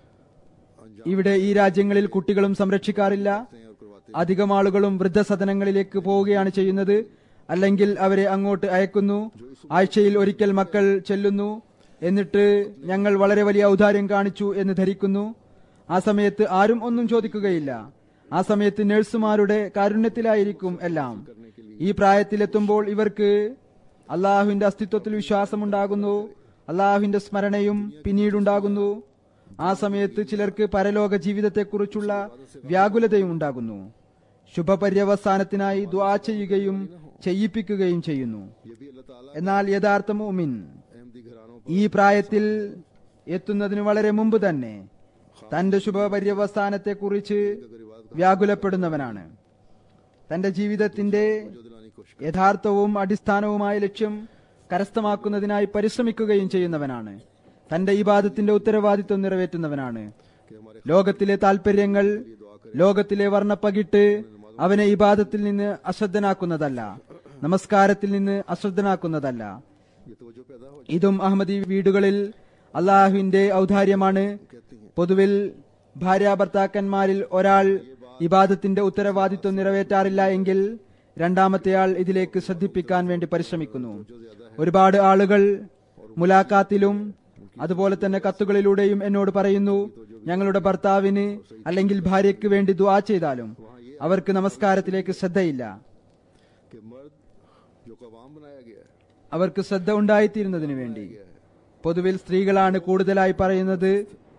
ഇവിടെ ഈ രാജ്യങ്ങളിൽ കുട്ടികളും സംരക്ഷിക്കാറില്ല है और करवाते അധികം ആളുകളും വൃദ്ധസദനങ്ങളിലേക്ക് പോവുകയാണ് ചെയ്യുന്നത് അല്ലെങ്കിൽ അവരെ അങ്ങോട്ട് അയക്കുന്നു ആഴ്ചയിൽ ഒരിക്കൽ മക്കൾ ചെല്ലുന്നു എന്നിട്ട് ഞങ്ങൾ വളരെ വലിയ ഔദാര്യം കാണിച്ചു എന്ന് ധരിക്കുന്നു ആ സമയത്ത് ആരും ഒന്നും ചോദിക്കുകയില്ല ആ സമയത്ത് നഴ്സുമാരുടെ കാരുണ്യത്തിലായിരിക്കും എല്ലാം ഈ പ്രായത്തിലെത്തുമ്പോൾ ഇവർക്ക് അള്ളാഹുവിന്റെ അസ്തിത്വത്തിൽ വിശ്വാസമുണ്ടാകുന്നു അള്ളാഹുവിന്റെ സ്മരണയും പിന്നീടുണ്ടാകുന്നു ആ സമയത്ത് ചിലർക്ക് പരലോക ജീവിതത്തെക്കുറിച്ചുള്ള വ്യാകുലതയും ഉണ്ടാകുന്നു ശുഭപര്യവസാനത്തിനായി ദ്വാ ചെയ്യുകയും ചെയ്യിപ്പിക്കുകയും ചെയ്യുന്നു ये भी अल्लाह ताला എന്നാൽ യഥാർത്ഥ മോമിൻ अहमदी घरानों ഈ പ്രായത്തിൽ എത്തുന്നതിന് വളരെ മുമ്പ് തന്നെ തന്റെ ശുഭപര്യവസാനത്തെക്കുറിച്ച് വ്യാകുലപ്പെടുന്നവനാണ് തന്റെ ജീവിതത്തിന്റെ पर जो दिलाने की कोशिश യഥാർത്ഥവും അടിസ്ഥാനവുമായ ലക്ഷ്യം കരസ്ഥമാക്കുന്നതിനായി പരിശ്രമിക്കുകയും ചെയ്യുന്നവനാണ് തന്റെ ഇബാദത്തിന്റെ ഉത്തരവാദിത്വം നിറവേറ്റുന്നവനാണ് कि हमारे ലോകത്തിലെ താൽപര്യങ്ങൾ ലോകത്തിലെ വർണ്ണപ്പകിട്ട് അവനെ ഇബാദത്തിൽ നിന്ന് അശ്രദ്ധനാക്കുന്നതല്ല നമസ്കാരത്തിൽ നിന്ന് അശ്രദ്ധനാക്കുന്നതല്ല ये तवज्जो पैदा हो ഇതും അഹമ്മദി വീടുകളിൽ അള്ളാഹുവിന്റെ ഔദാര്യമാണ് പൊതുവിൽ ഭാര്യ ഭർത്താക്കന്മാരിൽ ഒരാൾ ഇബാദത്തിന്റെ ഉത്തരവാദിത്വം നിറവേറ്റാറില്ല എങ്കിൽ രണ്ടാമത്തെയാൾ ഇതിലേക്ക് ശ്രദ്ധിപ്പിക്കാൻ വേണ്ടി പരിശ്രമിക്കുന്നു ഒരുപാട് ആളുകൾ മുലാഖാത്തിലും അതുപോലെ തന്നെ കത്തുകളിലൂടെയും എന്നോട് പറയുന്നു ഞങ്ങളുടെ ഭർത്താവിന് അല്ലെങ്കിൽ ഭാര്യയ്ക്ക് വേണ്ടി ദുആ ചെയ്താലും അവർക്ക് നമസ്കാരത്തിലേക്ക് ശ്രദ്ധയില്ല कि मर्द जो कवाम बनाया गया है അവർക്ക് ശ്രദ്ധ ഉണ്ടായിത്തീരുന്നതിന് വേണ്ടി പൊതുവിൽ സ്ത്രീകളാണ് കൂടുതലായി പറയുന്നത്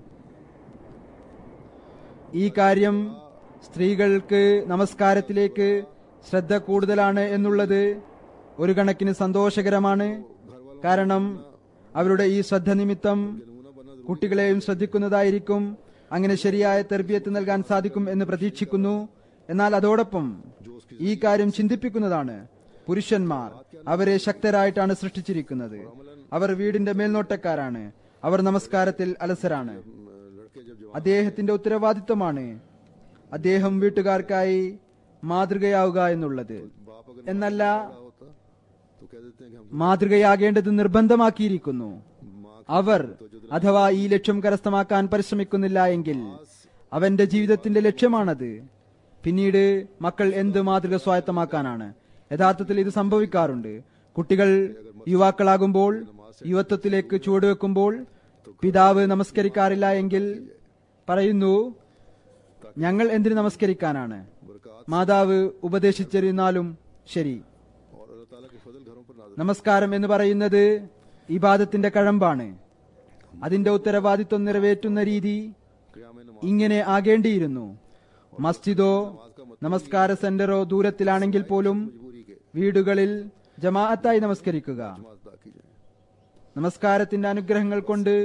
ഈ കാര്യം സ്ത്രീകൾക്ക് നമസ്കാരത്തിലേക്ക് ശ്രദ്ധ കൂടുതലാണ് എന്നുള്ളത് ഒരു കണക്കിന് സന്തോഷകരമാണ് കാരണം അവരുടെ ഈ ശ്രദ്ധ നിമിത്തം കുട്ടികളെയും ശ്രദ്ധിക്കുന്നതായിരിക്കും അങ്ങനെ ശരിയായ തെർബിയത്ത് നൽകാൻ സാധിക്കും എന്ന് പ്രതീക്ഷിക്കുന്നു എന്നാൽ അതോടൊപ്പം ഈ കാര്യം ചിന്തിപ്പിക്കുന്നതാണ് പുരുഷന്മാർ അവരെ ശക്തരായിട്ടാണ് സൃഷ്ടിച്ചിരിക്കുന്നത് അവർ വീടിന്റെ മേൽനോട്ടക്കാരാണ് അവർ നമസ്കാരത്തിൽ അലസരാണ് लड़के जब जवान അദ്ദേഹത്തിന്റെ ഉത്തരവാദിത്വമാണ് അദ്ദേഹം വീട്ടുകാർക്കായി മാതൃകയാവുക എന്നുള്ളത് बाप अगर എന്നല്ല होता तो कह देते हैं कि हम മാതൃകയാകേണ്ടത് നിർബന്ധമാക്കിയിരിക്കുന്നു माँ അവർ അഥവാ ഈ ലക്ഷ്യം കരസ്ഥമാക്കാൻ പരിശ്രമിക്കുന്നില്ല എങ്കിൽ അവന്റെ ജീവിതത്തിന്റെ ലക്ഷ്യമാണത് പിന്നീട് മക്കൾ എന്ത് മാതൃക സ്വായത്തമാക്കാനാണ് യഥാർത്ഥത്തിൽ ഇത് സംഭവിക്കാറുണ്ട് കുട്ടികൾ യുവാക്കളാകുമ്പോൾ യുവത്വത്തിലേക്ക് ചുവടുവെക്കുമ്പോൾ പിതാവ് നമസ്കരിക്കാറില്ല എങ്കിൽ പറയുന്നു ഞങ്ങൾ എന്തിനു നമസ്കരിക്കാനാണ് മാതാവ് ഉപദേശിച്ചിരുന്നാലും ശരി और अल्लाह ताला के फजल घरों पर नाजिल നമസ്കാരം എന്ന് പറയുന്നത് ഇബാദത്തിന്റെ കഴമ്പാണ് അതിന്റെ ഉത്തരവാദിത്വം നിറവേറ്റുന്ന രീതി क़याम नमाज ഇങ്ങനെ ആകേണ്ടിയിരുന്നു മസ്ജിദോ നമസ്കാര സെന്ററോ ദൂരത്തിലാണെങ്കിൽ പോലും मजबूरी के വീടുകളിൽ ജമാഅത്തായി നമസ്കരിക്കുക नमाज अदा की जाए നമസ്കാരത്തിന്റെ അനുഗ്രഹങ്ങൾ കൊണ്ട്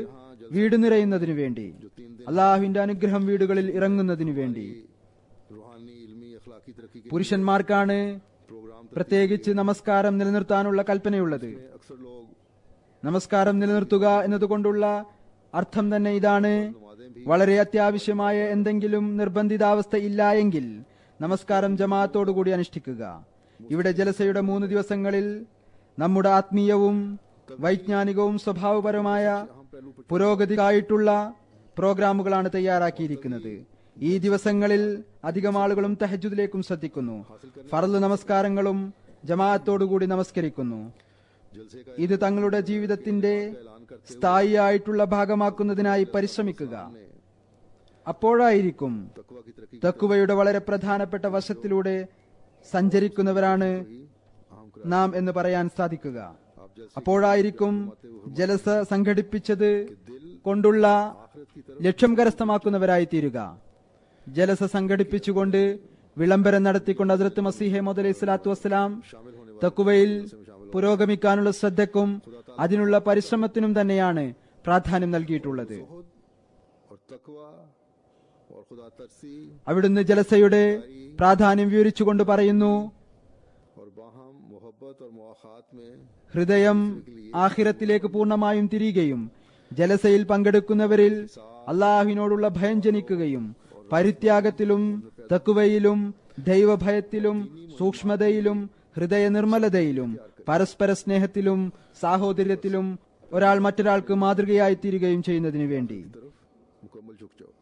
വീട് നിറയുന്നതിനു വേണ്ടി जो तीन दिन അള്ളാഹുവിന്റെ അനുഗ്രഹം വീടുകളിൽ ഇറങ്ങുന്നതിനു വേണ്ടി रूहानी इल्मी अखलाकी तरक्की के പുരുഷന്മാർക്കാണ് प्रोग्राम പ്രത്യേകിച്ച് നമസ്കാരം നിലനിർത്താനുള്ള കൽപ്പനയുള്ളത് में अक्सर लोग നമസ്കാരം നിലനിർത്തുക എന്നതുകൊണ്ടുള്ള അർത്ഥം തന്നെ ഇതാണ് नमाजें भी വളരെ അത്യാവശ്യമായ എന്തെങ്കിലും നിർബന്ധിതാവസ്ഥ ഇല്ല എങ്കിൽ നമസ്കാരം ജമാഅത്തോടുകൂടി അനുഷ്ഠിക്കുക ഇവിടെ ജലസയുടെ മൂന്ന് ദിവസങ്ങളിൽ നമ്മുടെ ആത്മീയവും വൈജ്ഞാനികവും സ്വഭാവപരമായ अहम पहलू पर പുരോഗതിക്കായിട്ടുള്ള പ്രോഗ്രാമുകളാണ് തയ്യാറാക്കിയിരിക്കുന്നത് ഈ ദിവസങ്ങളിൽ അധികം ആളുകളും തഹജുദിലേക്കും ശ്രദ്ധിക്കുന്നു ഫറല് നമസ്കാരങ്ങളും ജമാഅത്തോടുകൂടി നമസ്കരിക്കുന്നു जलसे का ഇത് തങ്ങളുടെ ജീവിതത്തിന്റെ ऐलान करते സ്ഥായിയായിട്ടുള്ള ഭാഗമാക്കുന്നതിനായി പരിശ്രമിക്കുക അപ്പോഴായിരിക്കും तकवा की तरक्की തക്കുവയുടെ വളരെ പ്രധാനപ്പെട്ട വശത്തിലൂടെ സഞ്ചരിക്കുന്നവരാണ് की अहम कर നാം എന്ന് പറയാൻ സാധിക്കുക आप जलसे അപ്പോഴായിരിക്കും ജലസ സംഘടിപ്പിച്ചത് दिल കൊണ്ടുള്ള आखिरत की तरफ ലക്ഷ്യം കരസ്ഥമാക്കുന്നവരായി തീരുക ജലസ സംഘടിപ്പിച്ചുകൊണ്ട് വിളംബരം നടത്തിക്കൊണ്ട് ഹസ്രത്ത് മസീഹെ മുതലി സ്വലാത്തു വസ്സലാം शामिल होने തക്കുവയിൽ പുരോഗമിക്കാനുള്ള ശ്രദ്ധക്കും അതിനുള്ള പരിശ്രമത്തിനും തന്നെയാണ് പ്രാധാന്യം നൽകിയിട്ടുള്ളത് खुद और तकवा और खुदा तरसी അവിടുന്ന് ജലസയുടെ പ്രാധാന്യം വിവരിച്ചുകൊണ്ട് പറയുന്നു और बाहम मोहब्बत और मुआखात में ഹൃദയം ആഹിറത്തിലേക്ക് പൂർണ്ണമായും തിരിയുകയും ജലസയിൽ പങ്കെടുക്കുന്നവരിൽ അള്ളാഹുവിനോടുള്ള ഭയം ജനിക്കുകയും പരിത്യാഗത്തിലും തക്കുവയിലും ദൈവഭയത്തിലും സൂക്ഷ്മതയിലും ഹൃദയ നിർമ്മലതയിലും പരസ്പര സ്നേഹത്തിലും സാഹോദര്യത്തിലും ഒരാൾ മറ്റൊരാൾക്ക് മാതൃകയായി തീരുകയും ചെയ്യുന്നതിനു വേണ്ടി तरफ मुकम्मल झुक जाओ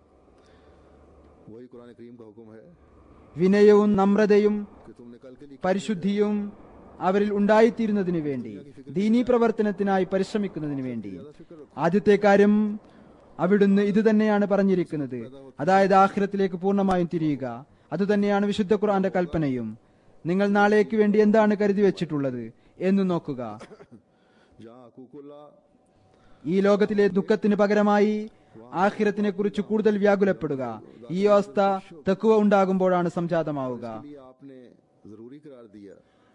वही कुरान करीम का हुक्म है വിനയവും നമ്രതയും कि तुमने कल के लिए പരിശുദ്ധിയും അവരിൽ ഉണ്ടായിത്തീരുന്നതിനു വേണ്ടി ദീനീ പ്രവർത്തനത്തിനായി പരിശ്രമിക്കുന്നതിനു വേണ്ടി ആദ്യത്തെ കാര്യം അവിടുന്ന് ഇത് തന്നെയാണ് പറഞ്ഞിരിക്കുന്നത് അതായത് ആഖിരത്തിലേക്ക് പൂർണ്ണമായും തിരിയുക അതുതന്നെയാണ് വിശുദ്ധ ഖുർആന്റെ കൽപ്പനയും നിങ്ങൾ നാളേക്ക് വേണ്ടി എന്താണ് കരുതി വെച്ചിട്ടുള്ളത് എന്ന് നോക്കുക जहाँ हकूकुल्ला ഈ ലോകത്തിലെ ദുഃഖത്തിന് പകരമായി ആഖിരത്തിനെ കുറിച്ച് കൂടുതൽ വ്യാകുലപ്പെടുക ഈ അവസ്ഥ തെക്കുവ ഉണ്ടാകുമ്പോഴാണ് സംജാതമാവുക लिए आपने जरूरी करार दिया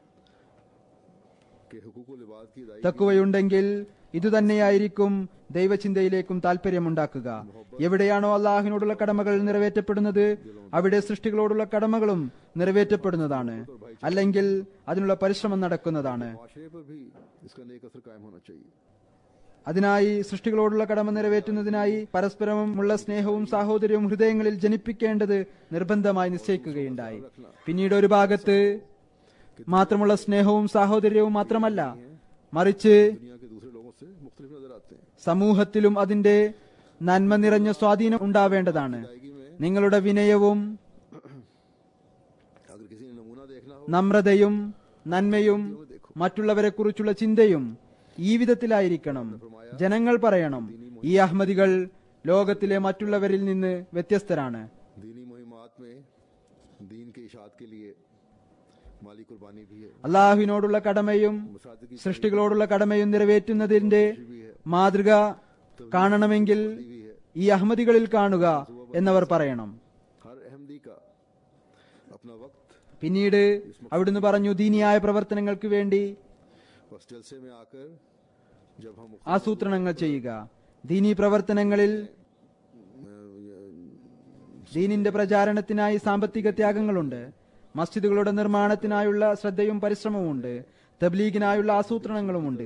कि हकूकुल इबाद की अदायगी തക്കുവയുണ്ടെങ്കിൽ ഇതുതന്നെയായിരിക്കും ദൈവചിന്തയിലേക്കും താല്പര്യമുണ്ടാക്കുക എവിടെയാണോ അള്ളാഹുവിനോടുള്ള കടമകൾ നിറവേറ്റപ്പെടുന്നത് അവിടെ സൃഷ്ടികളോടുള്ള കടമകളും നിറവേറ്റപ്പെടുന്നതാണ് അല്ലെങ്കിൽ അതിനുള്ള പരിശ്രമം നടക്കുന്നതാണ് माशरे पर भी इसका नेक असर कायम होना चाहिए അതിനായി സൃഷ്ടികളോടുള്ള കടമ നിറവേറ്റുന്നതിനായി പരസ്പരമുള്ള സ്നേഹവും സാഹോദര്യവും ഹൃദയങ്ങളിൽ ജനിപ്പിക്കേണ്ടത് നിർബന്ധമായി നിശ്ചയിക്കുകയുണ്ടായി പിന്നീട് ഒരു ഭാഗത്ത് മാത്രമുള്ള സ്നേഹവും സാഹോദര്യവും മാത്രമല്ല മറിച്ച് दुनिया के दूसरे लोगों से मुख्तलिफ नजर आते हैं സമൂഹത്തിലും അതിന്റെ നന്മ നിറഞ്ഞ സ്വാധീനം ഉണ്ടാവേണ്ടതാണ് നിങ്ങളുടെ വിനയവും अगर किसी ने नमूना देखना हो നമ്രതയും നന്മയും മറ്റുള്ളവരെ കുറിച്ചുള്ള ചിന്തയും ഈ വിധത്തിലായിരിക്കണം ജനങ്ങൾ പറയണം ഈ അഹമ്മദികൾ ലോകത്തിലെ മറ്റുള്ളവരിൽ നിന്ന് വ്യത്യസ്തരാണ് दीनी मुहिमात में दीन के इशात के लिए माली कुर्बानी भी है അള്ളാഹുവിനോടുള്ള കടമയും मुसाद की സൃഷ്ടികളോടുള്ള കടമയും നിറവേറ്റുന്നതിന്റെ മാതൃക കാണണമെങ്കിൽ ഈ അഹമ്മദികളിൽ കാണുക എന്നവർ പറയണം हर अहमदी का अपना वक्त പിന്നീട് അവിടുന്ന് പറഞ്ഞു ദീനിയായ പ്രവർത്തനങ്ങൾക്ക് വേണ്ടി बस जलसे में आकर जब हम ആസൂത്രണങ്ങൾ ചെയ്യുക ദീനീ പ്രവർത്തനങ്ങളിൽ ദീനിന്റെ പ്രചാരണത്തിനായി സാമ്പത്തിക ത്യാഗങ്ങളുണ്ട് മസ്ജിദുകളുടെ നിർമ്മാണത്തിനായുള്ള ശ്രദ്ധയും പരിശ്രമവുമുണ്ട് തബ്ലീഗിനായുള്ള ആസൂത്രണങ്ങളുമുണ്ട്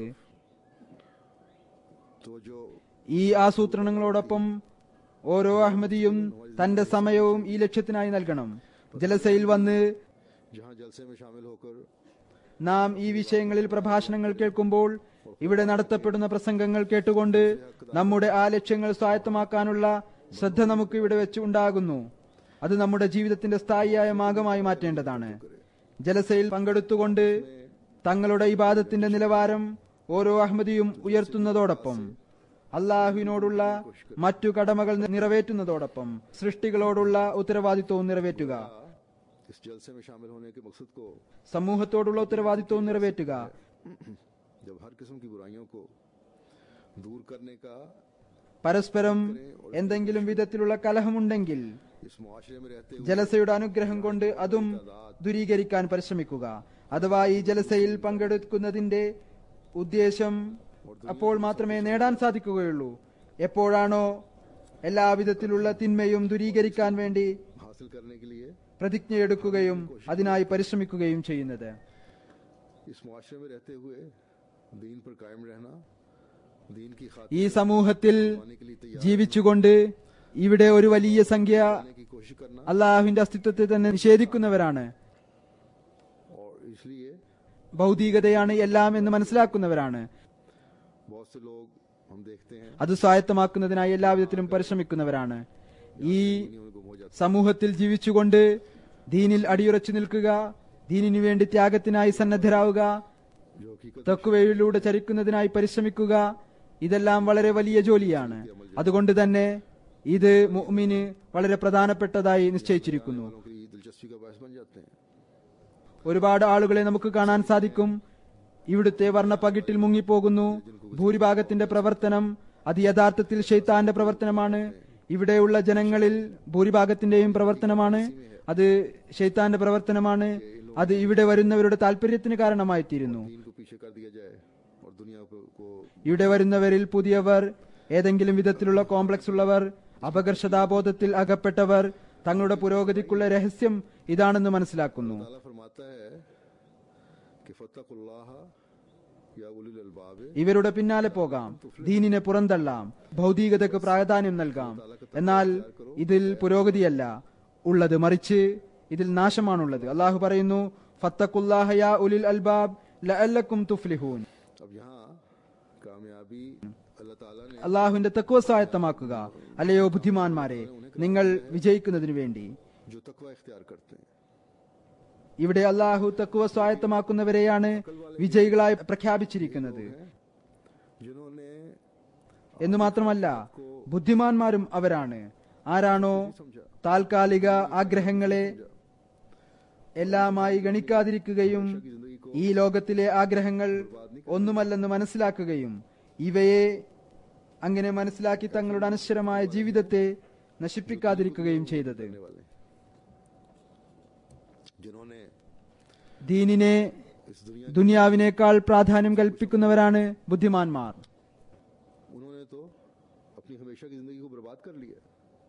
तो जो ഈ ആസൂത്രണങ്ങളോടൊപ്പം ഓരോ അഹമ്മദിയും തന്റെ സമയവും ഈ ലക്ഷ്യത്തിനായി നൽകണം ജലസയിൽ വന്ന് जहाँ जलसे में शामिल होकर നാം ഈ വിഷയങ്ങളിൽ പ്രഭാഷണങ്ങൾ കേൾക്കുമ്പോൾ ഇവിടെ നടത്തപ്പെടുന്ന പ്രസംഗങ്ങൾ കേട്ടുകൊണ്ട് നമ്മുടെ ആ ലക്ഷ്യങ്ങൾ സ്വായത്തമാക്കാനുള്ള ശ്രദ്ധ നമുക്ക് ഇവിടെ വെച്ച് ഉണ്ടാകുന്നു അത് നമ്മുടെ ജീവിതത്തിന്റെ സ്ഥായിയായ മാർഗമായി മാറ്റേണ്ടതാണ് ജലസയിൽ പങ്കെടുത്തുകൊണ്ട് തങ്ങളുടെ ഇബാദത്തിന്റെ നിലവാരം ഓരോ അഹമ്മദിയും ഉയർത്തുന്നതോടൊപ്പം അള്ളാഹുവിനോടുള്ള മറ്റു കടമകൾ നിറവേറ്റുന്നതോടൊപ്പം സൃഷ്ടികളോടുള്ള ഉത്തരവാദിത്വവും നിറവേറ്റുക इस जलसे में शामिल होने के मकसद को സമൂഹത്തോടുള്ള ഉത്തരവാദിത്വവും നിറവേറ്റുക जब हर किस्म की बुराइयों को दूर करने का പരസ്പരം എന്തെങ്കിലും വിധത്തിലുള്ള കലഹമുണ്ടെങ്കിൽ इस मुआशरे में रहते हुए ജലസയുടെ അനുഗ്രഹം കൊണ്ട് അതും ദൂരീകരിക്കാൻ പരിശ്രമിക്കുക അഥവാ ഈ ജലസയിൽ പങ്കെടുക്കുന്നതിന്റെ ഉദ്ദേശം അപ്പോൾ മാത്രമേ നേടാൻ സാധിക്കുകയുള്ളൂ എപ്പോഴാണോ എല്ലാവിധത്തിലുള്ള തിന്മയും ദൂരീകരിക്കാൻ വേണ്ടി हासिल करने के लिए പ്രതിജ്ഞയെടുക്കുകയും അതിനായി പരിശ്രമിക്കുകയും ചെയ്യുന്നത് इस मुआशरे में रहते हुए दीन पर कायम रहना दीन की खातिर ഈ സമൂഹത്തിൽ पाने के लिए तैयार ജീവിച്ചുകൊണ്ട് ഇവിടെ ഒരു വലിയ സംഖ്യ रहने की कोशिश करना അള്ളാഹുവിന്റെ അസ്തിത്വത്തെ തന്നെ നിഷേധിക്കുന്നവരാണ് और इसलिए ഭൗതികതയാണ് എല്ലാം എന്ന് മനസ്സിലാക്കുന്നവരാണ് बहुत से लोग हम देखते हैं അത് സ്വായത്തമാക്കുന്നതിനായി എല്ലാവിധത്തിലും പരിശ്രമിക്കുന്നവരാണ് ഈ दुनिया में गुम हो जाते സമൂഹത്തിൽ ജീവിച്ചുകൊണ്ട് ദീനിൽ അടിയുറച്ചു നിൽക്കുക ദീനിനു വേണ്ടി ത്യാഗത്തിനായി സന്നദ്ധരാവുക हैं जो हकीकत തക്കുവയിലൂടെ ചരിക്കുന്നതിനായി പരിശ്രമിക്കുക ഇതെല്ലാം വളരെ വലിയ ജോലിയാണ് അതുകൊണ്ട് തന്നെ ഇത് മുഅ്മിന് വളരെ പ്രധാനപ്പെട്ടതായി നിശ്ചയിച്ചിരിക്കുന്നു वालों के लिए दिलचस्पी का बायस बन जाते हैं ഒരുപാട് ആളുകളെ നമുക്ക് കാണാൻ സാധിക്കും ഇവിടുത്തെ വർണ്ണപ്പകിട്ടിൽ മുങ്ങിപ്പോകുന്നു ഭൂരിഭാഗത്തിന്റെ പ്രവർത്തനം അത് യഥാർത്ഥത്തിൽ ഷെയ്ത്താന്റെ പ്രവർത്തനമാണ് ഇവിടെയുള്ള ജനങ്ങളിൽ ഭൂരിഭാഗത്തിന്റെയും പ്രവർത്തനമാണ് അത് ഷെയ്ത്താന്റെ പ്രവർത്തനമാണ് അത് ഇവിടെ വരുന്നവരുടെ താല്പര്യത്തിന് കാരണമായിത്തീരുന്നു दीन को पीछे कर दिया जाए और दुनिया को, को ഇവിടെ വരുന്നവരിൽ പുതിയവർ ഏതെങ്കിലും വിധത്തിലുള്ള കോംപ്ലക്സ് ഉള്ളവർ അപകർഷതാബോധത്തിൽ അകപ്പെട്ടവർ തങ്ങളുടെ പുരോഗതിക്കുള്ള രഹസ്യം ഇതാണെന്ന് മനസ്സിലാക്കുന്നു ताला फरमाता है कि फतकुल्लाह या उलिल अलबाब ഇവരുടെ പിന്നാലെ പോകാം ദീനിനെ പുറന്തള്ളാം ഭൗതികതയ്ക്ക് പ്രാധാന്യം നൽകാം എന്നാൽ ഇതിൽ പുരോഗതിയല്ല ഉള്ളത് മറിച്ച് ഇതിൽ നാശമാണുള്ളത് അള്ളാഹു പറയുന്നു ഫത്തക്കുല്ലാഹ യാ ഉലിൽ അൽബാബ് ലഅല്ലക്കും തുഫ്ലിഹൂൻ अब यहाँ कामयाबी अल्लाह ताला ने അള്ളാഹുവിന്റെ തക്കുവ സ്വായത്തമാക്കുക അല്ലയോ ബുദ്ധിമാന്മാരെ നിങ്ങൾ വിജയിക്കുന്നതിനു വേണ്ടി जो तकवा इख्तियार करते हैं ഇവിടെ അള്ളാഹു തക്കുവ സ്വായത്തമാക്കുന്നവരെയാണ് വിജയികളായി പ്രഖ്യാപിച്ചിരിക്കുന്നത് जिन्होंने എന്ന് മാത്രമല്ല ബുദ്ധിമാന്മാരും അവരാണ് ആരാണോ താൽക്കാലിക ആഗ്രഹങ്ങളെ എല്ലാമായി ഗണിക്കാതിരിക്കുകയും ഈ ലോകത്തിലെ ആഗ്രഹങ്ങൾ ഒന്നുമല്ലെന്ന് മനസ്സിലാക്കുകയും ഇവയെ അങ്ങനെ മനസ്സിലാക്കി തങ്ങളുടെ അനശ്വരമായ ജീവിതത്തെ നശിപ്പിക്കാതിരിക്കുകയും ചെയ്തത് करने वाले जिन्होंने ദീനിനെ इस दुनिया ദുനിയാവിനേക്കാൾ പ്രാധാന്യം കൽപ്പിക്കുന്നവരാണ് ബുദ്ധിമാന്മാർ उन्होंने तो अपनी हमेशा की जिंदगी को बर्बाद कर लिया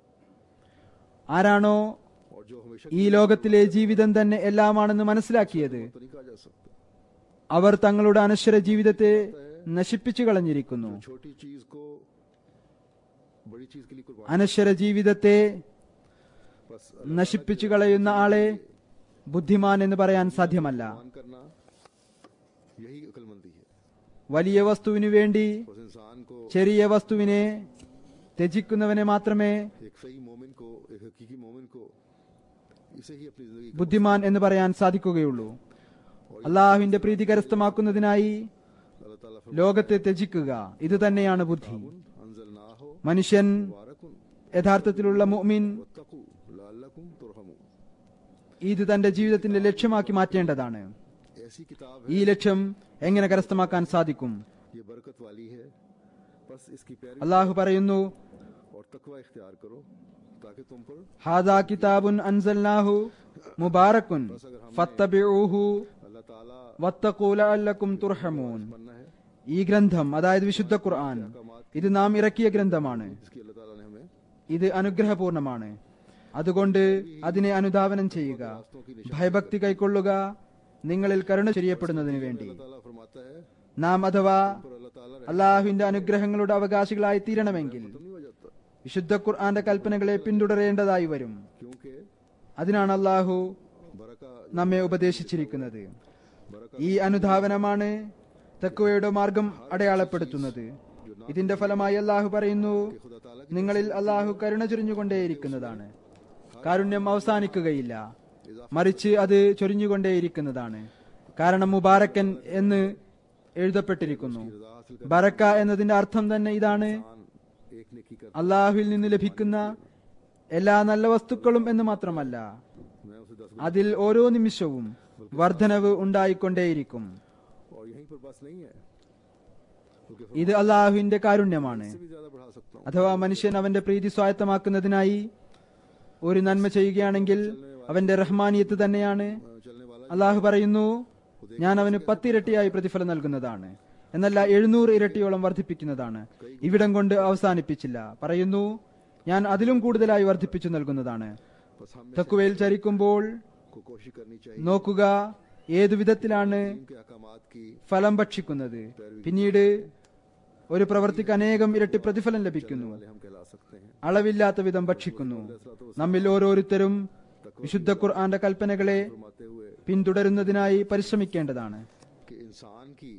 ആരാണോ और जो हमेशा ഈ ലോകത്തിലെ ജീവിതം തന്നെ എല്ലാമാണെന്ന് മനസ്സിലാക്കിയത് तो नहीं कहा जा सकता അവർ തങ്ങളുടെ അനശ്വര ജീവിതത്തെ നശിപ്പിച്ചു കളഞ്ഞിരിക്കുന്നു छोटी चीज को बड़ी चीज के लिए कुर्बान അനശ്വര ജീവിതത്തെ बस നശിപ്പിച്ചു കളയുന്ന ആളെ ബുദ്ധിമാൻ എന്ന് പറയാൻ സാധ്യമല്ല कुर्बान करना यही अक्लमंदी है വലിയ വസ്തുവിനു വേണ്ടി उस इंसान को ചെറിയ വസ്തുവിനെ ത്യജിക്കുന്നവനെ മാത്രമേ एक सही मोमिन को एक हकीकी मोमिन को इसे ही अपनी जिंदगी का ബുദ്ധിമാൻ എന്ന് പറയാൻ സാധിക്കുകയുള്ളൂ അള്ളാഹുവിന്റെ പ്രീതി കരസ്ഥമാക്കുന്നതിനായി अल्लाह ताला ലോകത്തെ ത്യജിക്കുക ഇത് തന്നെയാണ് ബുദ്ധി अंजल ना हो മനുഷ്യൻ मुबारकुन യഥാർത്ഥത്തിലുള്ള മുഅ്മിൻ वत्तकू लअल्लकुम तुरहमून ഇത് തന്റെ ജീവിതത്തിന്റെ ലക്ഷ്യമാക്കി മാറ്റേണ്ടതാണ് ऐसी किताब ഈ ലക്ഷ്യം എങ്ങനെ കരസ്ഥമാക്കാൻ സാധിക്കും है ये बरकत वाली है बस इसकी पैरवी അള്ളാഹു പറയുന്നു और तकवा इख्तियार करो ताकि तुम पर ഹാദാ കിതാബുൻ അൻസൽനാഹു മുബാറക്കുൻ ഫത്തബിഊഹു अल्लाह ताला വത്തഖൂ ലഅല്ലക്കും തുർഹമൂൻ बनना है ഈ ഗ്രന്ഥം അതായത് വിശുദ്ധ ഖുർആൻ ഇത് നാം ഇറക്കിയ ഗ്രന്ഥമാണ് जिसकी अल्लाह ताला ने हमें ഇത് അനുഗ്രഹപൂർണമാണ് അതുകൊണ്ട് അതിനെ അനുധാവനം ചെയ്യുക ഭയഭക്തി കൈക്കൊള്ളുക നിങ്ങളിൽ കരുണ ചൊരിയപ്പെടുന്നതിന് വേണ്ടി अल्लाह ताला फरमाता है നാം അഥവാ पर अल्लाह ताला അള്ളാഹുവിന്റെ അനുഗ്രഹങ്ങളുടെ അവകാശികളായി തീരണമെങ്കിൽ रहम नहीं हो जाता വിശുദ്ധ ഖുർആന്റെ കൽപ്പനകളെ പിന്തുടരേണ്ടതായി വരും क्योंकि അതിനാണ് അള്ളാഹു बरका നമ്മെ ഉപദേശിച്ചിരിക്കുന്നത് बरका ഈ അനുധാവനമാണ് തക്കുവയുടെ മാർഗം അടയാളപ്പെടുത്തുന്നത് ഇതിന്റെ ഫലമായി അള്ളാഹു പറയുന്നു खुदा ताला നിങ്ങളിൽ അള്ളാഹു കരുണ ചൊരിഞ്ഞുകൊണ്ടേയിരിക്കുന്നതാണ് കാരുണ്യം അവസാനിക്കുകയില്ല മറിച്ച് അത് ചൊരിഞ്ഞുകൊണ്ടേയിരിക്കുന്നതാണ് കാരണം മുബാരക്കൻ എന്ന് എഴുതപ്പെട്ടിരിക്കുന്നു रजा हासिल ബറക്ക എന്നതിന്റെ അർത്ഥം തന്നെ ഇതാണ് कर एक नेकी कर അള്ളാഹുവിൽ നിന്ന് ലഭിക്കുന്ന എല്ലാ നല്ല വസ്തുക്കളും എന്ന് മാത്രമല്ല मैं उसे दस അതിൽ ഓരോ നിമിഷവും വർധനവ് ഉണ്ടായിക്കൊണ്ടേയിരിക്കും और यहीं पर बस नहीं है क्योंकि ഇത് അള്ളാഹുവിന്റെ കാരുണ്യമാണ് भी ज्यादा बढ़ा सकता हूँ അഥവാ മനുഷ്യൻ അവന്റെ പ്രീതി സ്വായത്തമാക്കുന്നതിനായി ഒരു നന്മ ചെയ്യുകയാണെങ്കിൽ അവന്റെ റഹ്മാനിയത്ത് തന്നെയാണ് चलने वाला അള്ളാഹു പറയുന്നു ഞാൻ അവന് പത്തിരട്ടിയായി പ്രതിഫലം നൽകുന്നതാണ് എന്നല്ല എഴുന്നൂറ് ഇരട്ടിയോളം വർദ്ധിപ്പിക്കുന്നതാണ് ഇവിടം കൊണ്ട് അവസാനിപ്പിച്ചില്ല പറയുന്നു ഞാൻ അതിലും കൂടുതലായി വർദ്ധിപ്പിച്ചു നൽകുന്നതാണ് बस हम തക്കുവയിൽ ചരിക്കുമ്പോൾ को कोशिश करनी चाहिए നോക്കുക ഏതു വിധത്തിലാണ് इनके अहकामात की ഫലം ഭക്ഷിക്കുന്നത് പിന്നീട് ഒരു പ്രവൃത്തിക്ക് അനേകം ഇരട്ടി പ്രതിഫലം ലഭിക്കുന്നു वाले हम कहला सकते हैं അളവില്ലാത്ത വിധം ഭക്ഷിക്കുന്നു നമ്മിൽ ഓരോരുത്തരും വിശുദ്ധ ഖുർആന്റെ കൽപ്പനകളെ फरमाते हुए പിന്തുടരുന്നതിനായി പരിശ്രമിക്കേണ്ടതാണ് कि इंसान की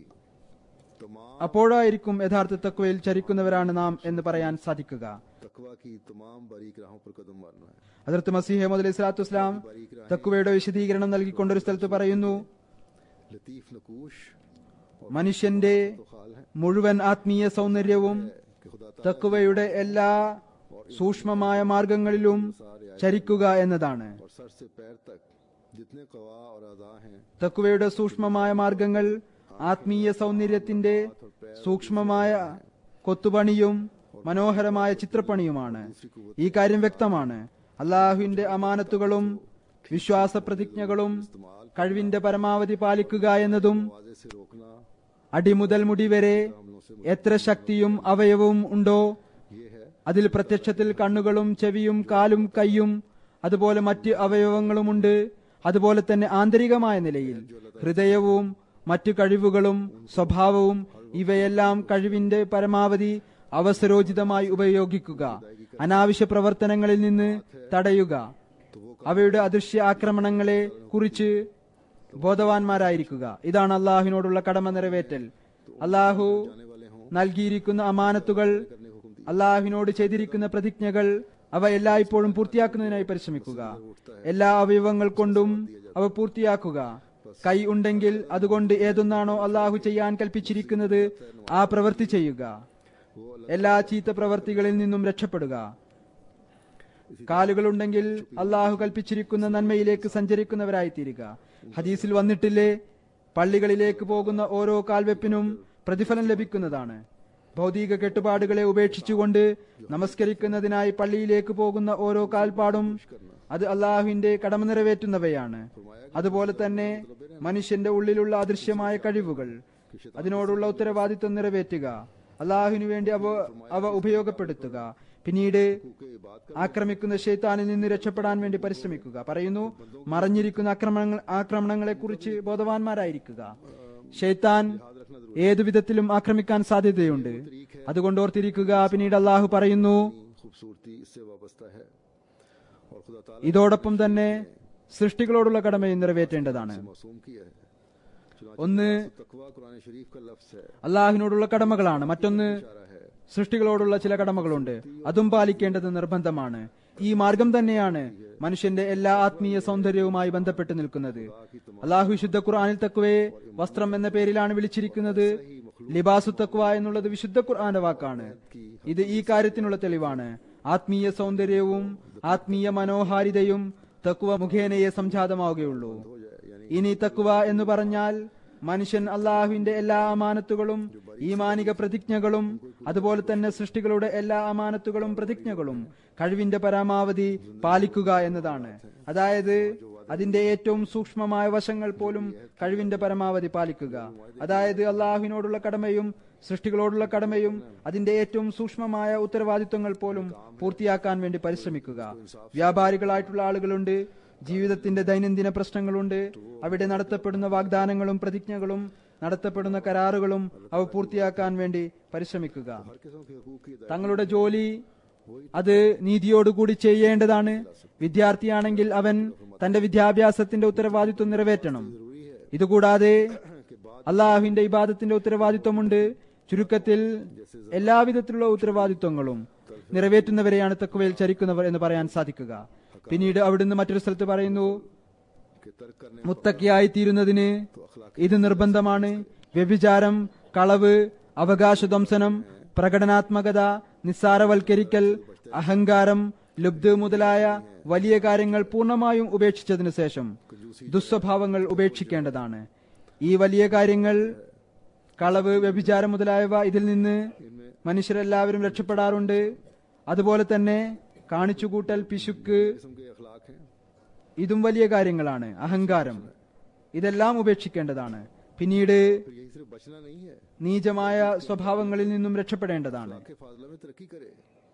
तमाम അപ്പോഴായിരിക്കും യഥാർത്ഥ തക്വയിൽ ചരിക്കുന്നവരാണ് നാം എന്ന് പറയാൻ സാധിക്കുക तकवा की तमाम बारीक राहों पर कदम मारना है അതിർത്ത് മസീഹ് അലൈഹി സ്വലാത്തു വസ്സലാം തക്കുവയുടെ വിശദീകരണം നൽകിക്കൊണ്ടൊരു സ്ഥലത്ത് പറയുന്നു लतीफ नकूश और മനുഷ്യന്റെ तो खाल है മുഴുവൻ ആത്മീയ സൗന്ദര്യവും कि खुदा ताला തക്കുവയുടെ എല്ലാ സൂക്ഷ്മമായ മാർഗങ്ങളിലും ചരിക്കുക എന്നതാണ് और सर से पैर तक जितने कवा और अदा हैं തക്കുവയുടെ സൂക്ഷ്മമായ മാർഗങ്ങൾ ആത്മീയ സൗന്ദര്യത്തിന്റെ സൂക്ഷ്മമായ കൊത്തുപണിയും മനോഹരമായ ചിത്രപ്പണിയുമാണ് ഈ കാര്യം വ്യക്തമാണ് അള്ളാഹുവിന്റെ അമാനത്തുകളും വിശ്വാസ പ്രതിജ്ഞകളും കഴിവിന്റെ പരമാവധി പാലിക്കുക എന്നതും वाजे से रोकना അടിമുതൽ മുടി വരെ എത്ര ശക്തിയും അവയവവും ഉണ്ടോ ये है അതിൽ പ്രത്യക്ഷത്തിൽ കണ്ണുകളും ചെവിയും കാലും കൈയും അതുപോലെ മറ്റ് അവയവങ്ങളുമുണ്ട് അതുപോലെ തന്നെ ആന്തരികമായ നിലയിൽ ഹൃദയവും മറ്റു കഴിവുകളും സ്വഭാവവും ഇവയെല്ലാം കഴിവിന്റെ പരമാവധി അവസരോചിതമായി ഉപയോഗിക്കുക അനാവശ്യ പ്രവർത്തനങ്ങളിൽ നിന്ന് തടയുക അവയുടെ അദൃശ്യ ആക്രമണങ്ങളെ കുറിച്ച് ബോധവാന്മാരായിരിക്കുക ഇതാണ് അള്ളാഹുവിനോടുള്ള കടമ നിറവേറ്റൽ അള്ളാഹു നൽകിയിരിക്കുന്ന അമാനത്തുകൾ അള്ളാഹുവിനോട് ചെയ്തിരിക്കുന്ന പ്രതിജ്ഞകൾ അവ എല്ലായ്പ്പോഴും പൂർത്തിയാക്കുന്നതിനായി പരിശ്രമിക്കുക എല്ലാ അവയവങ്ങൾ കൊണ്ടും അവ പൂർത്തിയാക്കുക കൈ ഉണ്ടെങ്കിൽ അതുകൊണ്ട് ഏതൊന്നാണോ അള്ളാഹു ചെയ്യാൻ കൽപ്പിച്ചിരിക്കുന്നത് ആ പ്രവൃത്തി ചെയ്യുക എല്ലാ ചീത്ത പ്രവർത്തികളിൽ നിന്നും രക്ഷപ്പെടുക കാലുകളുണ്ടെങ്കിൽ അള്ളാഹു കൽപ്പിച്ചിരിക്കുന്ന നന്മയിലേക്ക് സഞ്ചരിക്കുന്നവരായി തീരുക ഹദീസിൽ വന്നിട്ടില്ലേ പള്ളികളിലേക്ക് പോകുന്ന ഓരോ കാൽവെപ്പിനും പ്രതിഫലം ലഭിക്കുന്നതാണ് ഭൗതിക കെട്ടുപാടുകളെ ഉപേക്ഷിച്ചുകൊണ്ട് നമസ്കരിക്കുന്നതിനായി പള്ളിയിലേക്ക് പോകുന്ന ഓരോ കാൽപ്പാടും അത് അള്ളാഹുവിന്റെ കടമ നിറവേറ്റുന്നവയാണ് അതുപോലെ തന്നെ മനുഷ്യന്റെ ഉള്ളിലുള്ള അദൃശ്യമായ കഴിവുകൾ അതിനോടുള്ള ഉത്തരവാദിത്വം നിറവേറ്റുക അള്ളാഹുവിനു വേണ്ടി അവ അവ ഉപയോഗപ്പെടുത്തുക പിന്നീട് ആക്രമിക്കുന്ന ഷെയ്ത്താനിൽ നിന്ന് രക്ഷപ്പെടാൻ വേണ്ടി പരിശ്രമിക്കുക പറയുന്നു മറഞ്ഞിരിക്കുന്ന ആക്രമണങ്ങൾ ആക്രമണങ്ങളെ കുറിച്ച് ബോധവാന്മാരായിരിക്കുക ഷെയ്ത്താൻ ഏതു വിധത്തിലും ആക്രമിക്കാൻ സാധ്യതയുണ്ട് അതുകൊണ്ട് ഓർത്തിരിക്കുക പിന്നീട് അള്ളാഹു പറയുന്നു खूबसूरती इससे वाबस्ता है और खुदा ताला ഇതോടൊപ്പം തന്നെ സൃഷ്ടികളോടുള്ള കടമയും നിറവേറ്റേണ്ടതാണ് मासूम किया है चुनांचे ഒന്ന് तकवा कुरान शरीफ का लफ्ज है അള്ളാഹുവിനോടുള്ള കടമകളാണ് മറ്റൊന്ന് इशारा है സൃഷ്ടികളോടുള്ള ചില കടമകളുണ്ട് അതും പാലിക്കേണ്ടത് നിർബന്ധമാണ് ഈ മാർഗം തന്നെയാണ് മനുഷ്യന്റെ എല്ലാ ആത്മീയ സൗന്ദര്യവുമായി ബന്ധപ്പെട്ട് നിൽക്കുന്നത് അള്ളാഹു വിശുദ്ധ ഖുർആനിൽ തക്വയെ വസ്ത്രം എന്ന പേരിലാണ് വിളിച്ചിരിക്കുന്നത് ലിബാസു തക്വ എന്നുള്ളത് വിശുദ്ധ ഖുർആന്റെ വാക്കാണ് ഇത് ഈ കാര്യത്തിനുള്ള തെളിവാണ് ആത്മീയ സൗന്ദര്യവും ആത്മീയ മനോഹാരിതയും തക്വ മുഖേനയെ സംജാതമാവുകയുള്ളൂ ഇനി തക്വ എന്ന് പറഞ്ഞാൽ മനുഷ്യൻ അള്ളാഹുവിന്റെ എല്ലാ അമാനത്തുകളും ഈമാനിക പ്രതിജ്ഞകളും അതുപോലെ തന്നെ സൃഷ്ടികളുടെ എല്ലാ അമാനത്തുകളും പ്രതിജ്ഞകളും കഴിവിന്റെ പരമാവധി പാലിക്കുക എന്നതാണ് അതായത് അതിന്റെ ഏറ്റവും സൂക്ഷ്മമായ വശങ്ങൾ പോലും കഴിവിന്റെ പരമാവധി പാലിക്കുക അതായത് അള്ളാഹുവിനോടുള്ള കടമയും സൃഷ്ടികളോടുള്ള കടമയും അതിന്റെ ഏറ്റവും സൂക്ഷ്മമായ ഉത്തരവാദിത്വങ്ങൾ പോലും പൂർത്തിയാക്കാൻ വേണ്ടി പരിശ്രമിക്കുക വ്യാപാരികളായിട്ടുള്ള ആളുകളുണ്ട് ജീവിതത്തിന്റെ ദൈനംദിന പ്രശ്നങ്ങളുണ്ട് അവിടെ നടത്തപ്പെടുന്ന വാഗ്ദാനങ്ങളും പ്രതിജ്ഞകളും നടത്തപ്പെടുന്ന കരാറുകളും അവ പൂർത്തിയാക്കാൻ വേണ്ടി പരിശ്രമിക്കുക हर किस्म के हकूक की തങ്ങളുടെ ജോലി അത് നീതിയോടുകൂടി ചെയ്യേണ്ടതാണ് വിദ്യാർത്ഥിയാണെങ്കിൽ അവൻ തന്റെ വിദ്യാഭ്യാസത്തിന്റെ ഉത്തരവാദിത്വം നിറവേറ്റണം ഇതുകൂടാതെ അള്ളാഹുവിന്റെ ഇബാദത്തിന്റെ ഉത്തരവാദിത്വമുണ്ട് ചുരുക്കത്തിൽ എല്ലാവിധത്തിലുള്ള ഉത്തരവാദിത്വങ്ങളും നിറവേറ്റുന്നവരെയാണ് തക്കുവയിൽ ചരിക്കുന്നവർ എന്ന് പറയാൻ സാധിക്കുക പിന്നീട് അവിടുന്ന് മറ്റൊരു സ്ഥലത്ത് പറയുന്നു के तर्क करने മുത്തക്കിയായി തീരുന്നതിന് ഇത് നിർബന്ധമാണ് വ്യഭിചാരം കളവ് അവകാശധ്വംസനം പ്രകടനാത്മകത നിസ്സാരവൽക്കരിക്കൽ അഹങ്കാരം ലുബ്ധ് മുതലായ വലിയ കാര്യങ്ങൾ പൂർണ്ണമായും ഉപേക്ഷിച്ചതിനു ശേഷം ദുസ്വഭാവങ്ങൾ ഉപേക്ഷിക്കേണ്ടതാണ് ഈ വലിയ കാര്യങ്ങൾ കളവ് വ്യഭിചാരം മുതലായവ ഇതിൽ നിന്ന് മനുഷ്യരെല്ലാവരും രക്ഷപ്പെടാറുണ്ട് അതുപോലെ തന്നെ കാണിച്ചുകൂട്ടൽ പിശുക്ക് किस्म के अखलाक हैं ഇതും വലിയ കാര്യങ്ങളാണ് അഹങ്കാരം ഇതെല്ലാം ഉപേക്ഷിക്കേണ്ടതാണ് പിന്നീട് फिर यही सिर्फ बचना नहीं है നീചമായ സ്വഭാവങ്ങളിൽ നിന്നും രക്ഷപ്പെടേണ്ടതാണ് के फाजला में तरक्की करे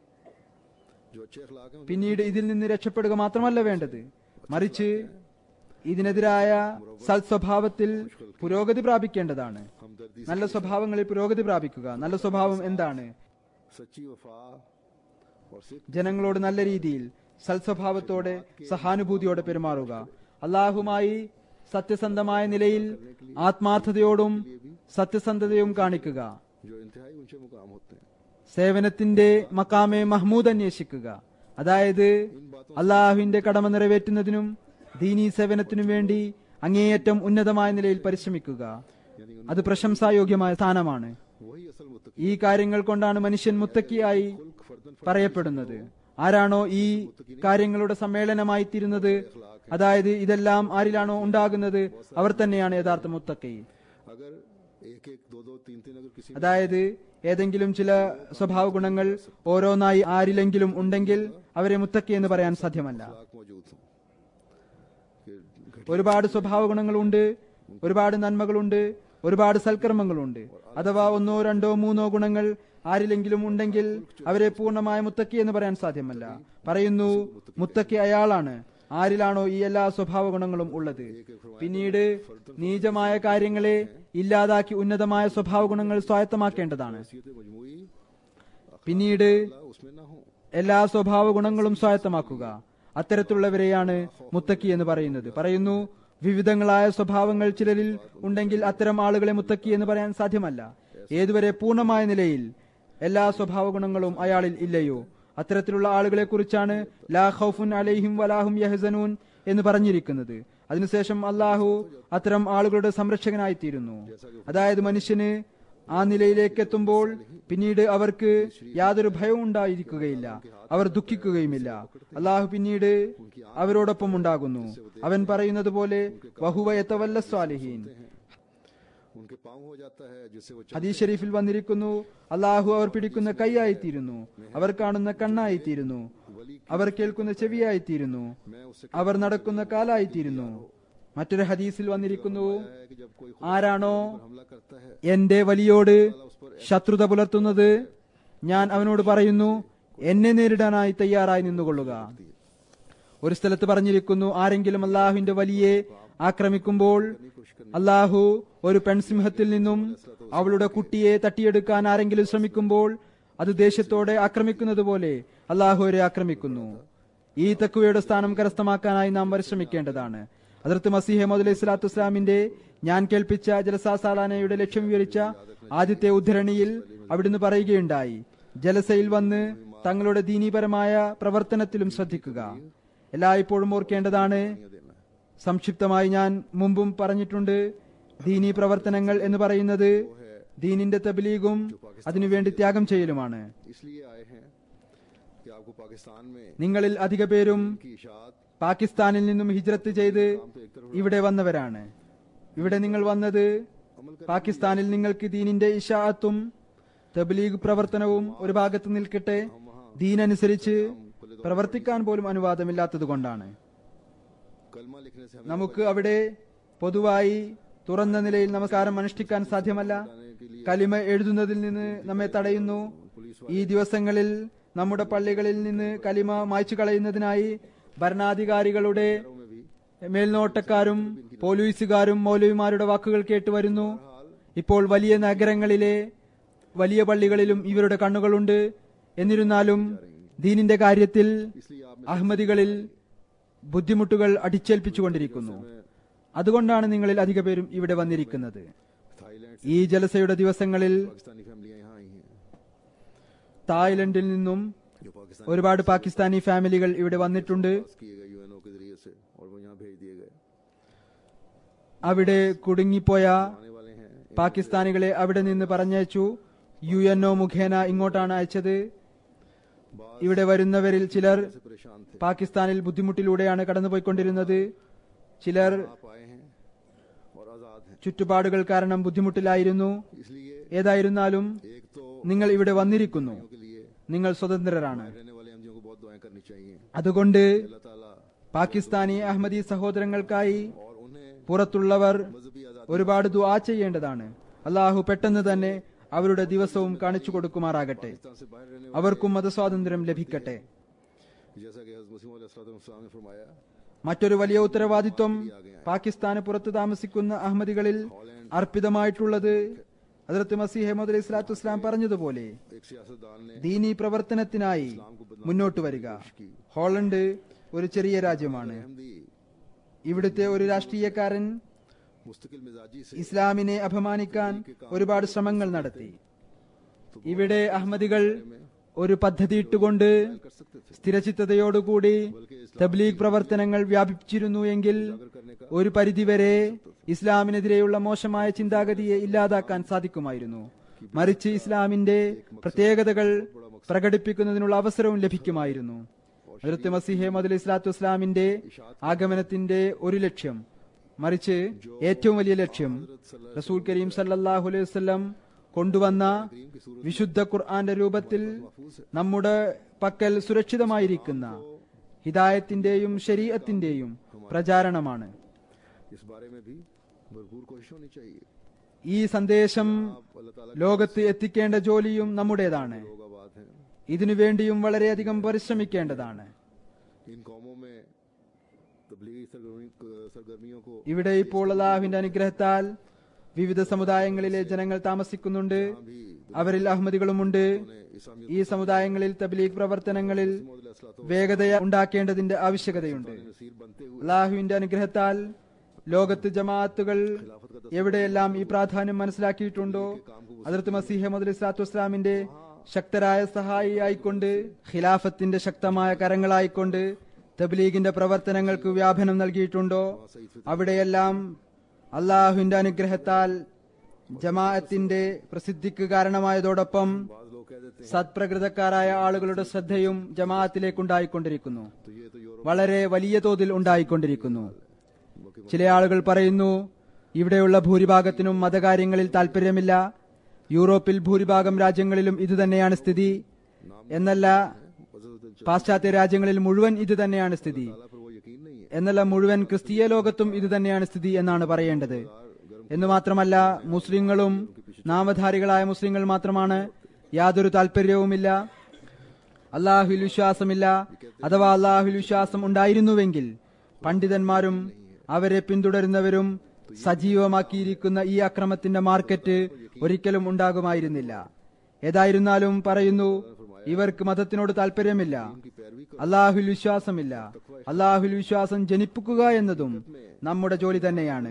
जो अच्छे अखलाक हैं പിന്നീട് ഇതിൽ നിന്ന് രക്ഷപ്പെടുക മാത്രമല്ല വേണ്ടത് മറിച്ച് ഇതിനെതിരായ സൽസ്വഭാവത്തിൽ പുരോഗതി പ്രാപിക്കേണ്ടതാണ് हमदर्दी നല്ല സ്വഭാവങ്ങളിൽ പുരോഗതി പ്രാപിക്കുക നല്ല സ്വഭാവം എന്താണ് सच्ची वफा और सिर्फ ജനങ്ങളോട് നല്ല രീതിയിൽ സൽസ്വഭാവത്തോടെ സഹാനുഭൂതിയോടെ പെരുമാറുക അള്ളാഹുമായി സത്യസന്ധമായ നിലയിൽ ആത്മാർത്ഥതയോടും സത്യസന്ധതയും കാണിക്കുക जो इंतहाई ऊंचे मुकाम होते हैं സേവനത്തിന്റെ മക്കാമെ മഹ്മൂദ് അന്വേഷിക്കുക അതായത് അള്ളാഹുവിന്റെ കടമ നിറവേറ്റുന്നതിനും ദീനീ സേവനത്തിനും വേണ്ടി അങ്ങേയറ്റം ഉന്നതമായ നിലയിൽ പരിശ്രമിക്കുക यानी അത് പ്രശംസായോഗ്യമായ സ്ഥാനമാണ് वही असल मुतकी ഈ കാര്യങ്ങൾ കൊണ്ടാണ് മനുഷ്യൻ മുത്തക്കിയായി फर्दन പറയപ്പെടുന്നത് ആരാണോ ഈ കാര്യങ്ങളുടെ സമ്മേളനമായി തീരുന്നത് അതായത് ഇതെല്ലാം ആരിലാണോ ഉണ്ടാകുന്നത് അവർ തന്നെയാണ് യഥാർത്ഥ മുത്തക്കൈ अगर एक एक दो दो तीन तीन अगर किसी അതായത് ഏതെങ്കിലും ചില സ്വഭാവ ഗുണങ്ങൾ ഓരോന്നായി ആരിലെങ്കിലും ഉണ്ടെങ്കിൽ അവരെ മുത്തക്കി എന്ന് പറയാൻ സാധ്യമല്ല अखलाक मौजूद हों कि ഒരുപാട് സ്വഭാവ ഗുണങ്ങളുണ്ട് ഒരുപാട് നന്മകളുണ്ട് ഒരുപാട് സൽക്കർമ്മങ്ങളുണ്ട് അഥവാ ഒന്നോ രണ്ടോ മൂന്നോ ഗുണങ്ങൾ ആരിലെങ്കിലും ഉണ്ടെങ്കിൽ അവരെ പൂർണ്ണമായ മുത്തക്കി എന്ന് പറയാൻ സാധ്യമല്ല പറയുന്നു മുത്തക്കി അയാളാണ് ആരിലാണോ ഈ എല്ലാ സ്വഭാവ ഗുണങ്ങളും ഉള്ളത് പിന്നീട് നീചമായ കാര്യങ്ങളെ ഇല്ലാതാക്കി ഉന്നതമായ സ്വഭാവ ഗുണങ്ങൾ സ്വായത്തമാക്കേണ്ടതാണ് हैसियत मजमूई പിന്നീട് अल्लाह उसमें ना हो എല്ലാ സ്വഭാവ ഗുണങ്ങളും സ്വായത്തമാക്കുക അത്തരത്തിലുള്ളവരെയാണ് മുത്തക്കി എന്ന് പറയുന്നത് പറയുന്നു വിവിധങ്ങളായ സ്വഭാവങ്ങൾ ചിലരിൽ ഉണ്ടെങ്കിൽ അത്തരം ആളുകളെ മുത്തക്കി എന്ന് പറയാൻ സാധ്യമല്ല ഏതുവരെ പൂർണ്ണമായ നിലയിൽ എല്ലാ സ്വഭാവ ഗുണങ്ങളും അയാളിൽ ഇല്ലയോ അത്തരത്തിലുള്ള ആളുകളെ കുറിച്ചാണ് ലാ ഖൗഫുൻ അലൈഹിം വലാഹും യഹ്സനൂൻ എന്ന് പറഞ്ഞിരിക്കുന്നത് അതിനുശേഷം അള്ളാഹു അത്തരം ആളുകളുടെ സംരക്ഷകനായിത്തീരുന്നു അതായത് മനുഷ്യന് ആ നിലയിലേക്ക് എത്തുമ്പോൾ പിന്നീട് അവർക്ക് യാതൊരു ഭയവും ഉണ്ടായിരിക്കുകയില്ല അവർ ദുഃഖിക്കുകയുമില്ല അള്ളാഹു പിന്നീട് അവരോടൊപ്പം ഉണ്ടാകുന്നു അവൻ പറയുന്നത് പോലെ വഹുവയത്തവല്ല സ്വാലിഹീൻ उनके पाँव हो जाता है जिससे वो ഹദീസ് ഷരീഫിൽ വന്നിരിക്കുന്നു അള്ളാഹു അവർ പിടിക്കുന്ന കൈയായിത്തീരുന്നു അവർ കാണുന്ന കണ്ണായിത്തീരുന്നു അവർ കേൾക്കുന്ന ചെവിയായിത്തീരുന്നു मैं उससे അവർ നടക്കുന്ന കാലായിത്തീരുന്നു മറ്റൊരു ഹദീസിൽ വന്നിരിക്കുന്നു है कि जब कोई ആരാണോ हमला करता है എന്റെ വലിയോട് ശത്രുത പുലർത്തുന്നത് ഞാൻ അവനോട് പറയുന്നു എന്നെ നേരിടാനായി തയ്യാറായി നിന്നുകൊള്ളുക ഒരു സ്ഥലത്ത് പറഞ്ഞിരിക്കുന്നു ആരെങ്കിലും അള്ളാഹുവിന്റെ വലിയെ ആക്രമിക്കുമ്പോൾ അള്ളാഹു ഒരു പെൺസിംഹത്തിൽ നിന്നും അവളുടെ കുട്ടിയെ തട്ടിയെടുക്കാൻ ആരെങ്കിലും ശ്രമിക്കുമ്പോൾ അത് ദേഷ്യത്തോടെ ആക്രമിക്കുന്നത് പോലെ അള്ളാഹു അവരെ ആക്രമിക്കുന്നു ഈ തക്കുവയുടെ സ്ഥാനം കരസ്ഥമാക്കാനായി നാം പരിശ്രമിക്കേണ്ടതാണ് അതിർത്ത് മസീഹ് അലൈഹി സ്വലാത്തു വസ്സലാമിന്റെ ഞാൻ കേൾപ്പിച്ച ജലസാസാലാനയുടെ ലക്ഷ്യം വിവരിച്ച ആദ്യത്തെ ഉദ്ധരണിയിൽ അവിടുന്ന് പറയുകയുണ്ടായി ജലസയിൽ വന്ന് തങ്ങളുടെ ദീനീപരമായ പ്രവർത്തനത്തിലും ശ്രദ്ധിക്കുക എല്ലായ്പ്പോഴും ഓർക്കേണ്ടതാണ് സംക്ഷിപ്തമായി ഞാൻ മുമ്പും പറഞ്ഞിട്ടുണ്ട് ദീനീ പ്രവർത്തനങ്ങൾ എന്ന് പറയുന്നത് ദീനിന്റെ തബ്ലീഗും അതിനുവേണ്ടി ത്യാഗം ചെയ്യലുമാണ് इसलिए आए हैं कि आपको पाकिस्तान में നിങ്ങളിൽ അധിക പേരും की इशात പാകിസ്ഥാനിൽ നിന്നും ഹിജ്രത്ത് ചെയ്ത് ഇവിടെ വന്നവരാണ് ഇവിടെ നിങ്ങൾ വന്നത് പാകിസ്ഥാനിൽ നിങ്ങൾക്ക് ദീനിന്റെ ഇഷാഅത്തും തബ്ലീഗ് പ്രവർത്തനവും ഒരു ഭാഗത്ത് നിൽക്കട്ടെ ദീനനുസരിച്ച് പ്രവർത്തിക്കാൻ പോലും അനുവാദമില്ലാത്തത് കൊണ്ടാണ് कलमा लिखने से हमें നമുക്ക് അവിടെ പൊതുവായി തുറന്ന നിലയിൽ നമസ്കാരം അനുഷ്ഠിക്കാൻ സാധ്യമല്ല കലിമ എഴുതുന്നതിൽ നിന്ന് നമ്മെ തടയുന്നു ഈ ദിവസങ്ങളിൽ നമ്മുടെ പള്ളികളിൽ നിന്ന് കലിമ മായ്ച്ചു കളയുന്നതിനായി ഭരണാധികാരികളുടെ में भी മേൽനോട്ടക്കാരും പോലീസുകാരും മൗലവിമാരുടെ വാക്കുകൾ കേട്ടു വരുന്നു ഇപ്പോൾ വലിയ നഗരങ്ങളിലെ വലിയ പള്ളികളിലും ഇവരുടെ കണ്ണുകളുണ്ട് എന്നിരുന്നാലും ദീനിന്റെ കാര്യത്തിൽ इसलिए आप അഹമ്മദികളിൽ ബുദ്ധിമുട്ടുകൾ അടിച്ചേൽപ്പിച്ചുകൊണ്ടിരിക്കുന്നു അതുകൊണ്ടാണ് നിങ്ങളിൽ അധിക പേരും ഇവിടെ വന്നിരിക്കുന്നത് थाईलैंड ഈ ജലസയുടെ ദിവസങ്ങളിൽ पाकिस्तानी फैमिलियां यहाँ आई हैं തായ്ലൻഡിൽ നിന്നും जो पाकिस्तान ഒരുപാട് പാകിസ്ഥാനി ഫാമിലികൾ ഇവിടെ വന്നിട്ടുണ്ട് पास किए गए यूएनओ के जरिए से और वो यहाँ भेज दिए गए അവിടെ കുടുങ്ങിപ്പോയ आने वाले हैं പാകിസ്ഥാനികളെ അവിടെ നിന്ന് പറഞ്ഞയച്ചു യു എൻ ഒ മുഖേന ഇങ്ങോട്ടാണ് അയച്ചത് ഇവിടെ വരുന്നവരിൽ ചിലർ से परेशान थे പാകിസ്ഥാനിൽ ബുദ്ധിമുട്ടിലൂടെയാണ് കടന്നുപോയിക്കൊണ്ടിരുന്നത് ചിലർ आप आए हैं और आजाद हैं ചുറ്റുപാടുകൾ കാരണം ബുദ്ധിമുട്ടിലായിരുന്നു इसलिए ഏതായിരുന്നാലും एक तो നിങ്ങൾ ഇവിടെ വന്നിരിക്കുന്നു के लिए നിങ്ങൾ സ്വതന്ത്രരാണ് रहने वाले अहमदियों को बहुत दुआएं करनी चाहिए അതുകൊണ്ട് अल्लाह ताला പാകിസ്ഥാനി അഹമ്മദി സഹോദരങ്ങൾക്കായി और उन्हें പുറത്തുള്ളവർ मजहबी आजादी ഒരുപാട് ദുആ ചെയ്യേണ്ടതാണ് അള്ളാഹു പെട്ടെന്ന് തന്നെ അവരുടെ ദിവസവും കാണിച്ചു കൊടുക്കുമാറാകട്ടെ पाकिस्तान से बाहर रहने അവർക്കും മതസ്വാതന്ത്ര്യം ലഭിക്കട്ടെ वाले जैसा कि हज़रत मसीह अलैहिस्सलाम ने फरमाया മറ്റൊരു വലിയ ഉത്തരവാദിത്വം പാകിസ്ഥാന് പുറത്ത് താമസിക്കുന്ന അഹമ്മദികളിൽ അർപ്പിതമായിട്ടുള്ളത് ഹജറത്ത് മസീഹ് അഹമ്മദ് അലൈഹി സ്വലാത്തു വസ്സലാം പറഞ്ഞതുപോലെ एक सियासतदान ने ദീനി പ്രവർത്തനത്തിനായി മുന്നോട്ട് വരിക ഹോളണ്ട് ഒരു ചെറിയ രാജ്യമാണ് अहमदी ഇവിടുത്തെ ഒരു രാഷ്ട്രീയക്കാരൻ मुस्तकिल मिजाजी से ഇസ്ലാമിനെ അപമാനിക്കാൻ ഒരുപാട് ശ്രമങ്ങൾ നടത്തി ഇവിടെ അഹമ്മദികൾ ഒരു പദ്ധതി ഇട്ടുകൊണ്ട് कर सकते थे സ്ഥിരചിത്തതയോടുകൂടി തബ്ലീഗ് പ്രവർത്തനങ്ങൾ വ്യാപിച്ചിരുന്നു എങ്കിൽ ഒരു പരിധിവരെ ഇസ്ലാമിനെതിരെയുള്ള മോശമായ ചിന്താഗതിയെ ഇല്ലാതാക്കാൻ സാധിക്കുമായിരുന്നു മറിച്ച് ഇസ്ലാമിന്റെ പ്രത്യേകതകൾ പ്രകടിപ്പിക്കുന്നതിനുള്ള അവസരവും ലഭിക്കുമായിരുന്നു ഹജറത്ത് മസിഹെ മദുൽ ഇസ്ലാത്തു ഇസ്ലാമിന്റെ ആഗമനത്തിന്റെ ഒരു ലക്ഷ്യം മറിച്ച് ഏറ്റവും വലിയ ലക്ഷ്യം റസൂൽ കരീം സല്ലല്ലാഹു അലൈഹി വസല്ലം കൊണ്ടുവന്ന വിശുദ്ധ ഖുർആന്റെ രൂപത്തിൽ നമ്മുടെ പക്കൽ സുരക്ഷിതമായിരിക്കുന്ന ഹിദായത്തിന്റെയും ശരീഅത്തിന്റെയും പ്രചാരണമാണ് इस बारे में भी भरपूर कोशिश होनी चाहिए ഈ സന്ദേശം आप अल्लाह ताला ലോകത്ത് എത്തിക്കേണ്ട ജോലിയും നമ്മുടേതാണ് की लोगाबाद हैं ഇതിനുവേണ്ടിയും വളരെയധികം പരിശ്രമിക്കേണ്ടതാണ് इन कौमों में तबलीगी सरगर्मी सरगर्मियों को ഇവിടെ ഇപ്പോൾ അള്ളാഹുവിന്റെ അനുഗ്രഹത്താൽ വിവിധ സമുദായങ്ങളിലെ ജനങ്ങൾ താമസിക്കുന്നുണ്ട് भी അവരിൽ അഹമ്മദികളുമുണ്ട് इस्लामी ഈ സമുദായങ്ങളിൽ തബ്ലീഗ് പ്രവർത്തനങ്ങളിൽ വേഗത ഉണ്ടാക്കേണ്ടതിന്റെ ആവശ്യകതയുണ്ട് नसीर बनते हुए അള്ളാഹുവിന്റെ അനുഗ്രഹത്താൽ ലോകത്ത് ജമാഅത്തുകൾ എവിടെയെല്ലാം ഈ പ്രാധാന്യം മനസ്സിലാക്കിയിട്ടുണ്ടോ അതിർത്ത് മസീഹ് മുദ് ഇസ്ലാത്തു വസ്സലാമിന്റെ ശക്തരായ സഹായിയായിക്കൊണ്ട് ഖിലാഫത്തിന്റെ ശക്തമായ കരങ്ങളായിക്കൊണ്ട് തബ്ലീഗിന്റെ പ്രവർത്തനങ്ങൾക്ക് വ്യാപനം നൽകിയിട്ടുണ്ടോ അവിടെയെല്ലാം അള്ളാഹുവിന്റെ അനുഗ്രഹത്താൽ ജമാഅത്തിന്റെ പ്രസിദ്ധിക്ക് കാരണമായതോടൊപ്പം बाद लोग कह देते സത്പ്രകൃതക്കാരായ ആളുകളുടെ ശ്രദ്ധയും ജമാഅത്തിലേക്കുണ്ടായിക്കൊണ്ടിരിക്കുന്നു हैं तो ये तो यूरोप വളരെ വലിയ തോതിൽ ഉണ്ടായിക്കൊണ്ടിരിക്കുന്നു ചില ആളുകൾ പറയുന്നു ഇവിടെയുള്ള ഭൂരിഭാഗത്തിനും മതകാര്യങ്ങളിൽ താല്പര്യമില്ല യൂറോപ്പിൽ ഭൂരിഭാഗം രാജ്യങ്ങളിലും ഇത് തന്നെയാണ് സ്ഥിതി എന്നല്ല मजहब പാശ്ചാത്യ രാജ്യങ്ങളിൽ മുഴുവൻ ഇത് തന്നെയാണ് സ്ഥിതി पर वो यकीन नहीं है എന്നല്ല മുഴുവൻ ക്രിസ്തീയ ലോകത്തും ഇത് തന്നെയാണ് സ്ഥിതി എന്നാണ് പറയേണ്ടത് എന്ന് മാത്രമല്ല മുസ്ലിങ്ങളും നാമധാരികളായ മുസ്ലിങ്ങൾ മാത്രമാണ് യാതൊരു താല്പര്യവുമില്ല അള്ളാഹുൽ വിശ്വാസമില്ല അഥവാ അള്ളാഹുൽ വിശ്വാസം ഉണ്ടായിരുന്നുവെങ്കിൽ പണ്ഡിതന്മാരും അവരെ പിന്തുടരുന്നവരും സജീവമാക്കിയിരിക്കുന്ന ഈ അക്രമത്തിന്റെ മാർക്കറ്റ് ഒരിക്കലും ഉണ്ടാകുമായിരുന്നില്ല ഏതായിരുന്നാലും പറയുന്നു ഇവർക്ക് മതത്തിനോട് താല്പര്യമില്ല അള്ളാഹുൽ വിശ്വാസമില്ല അള്ളാഹുൽ വിശ്വാസം ജനിപ്പിക്കുക എന്നതും നമ്മുടെ ജോലി തന്നെയാണ്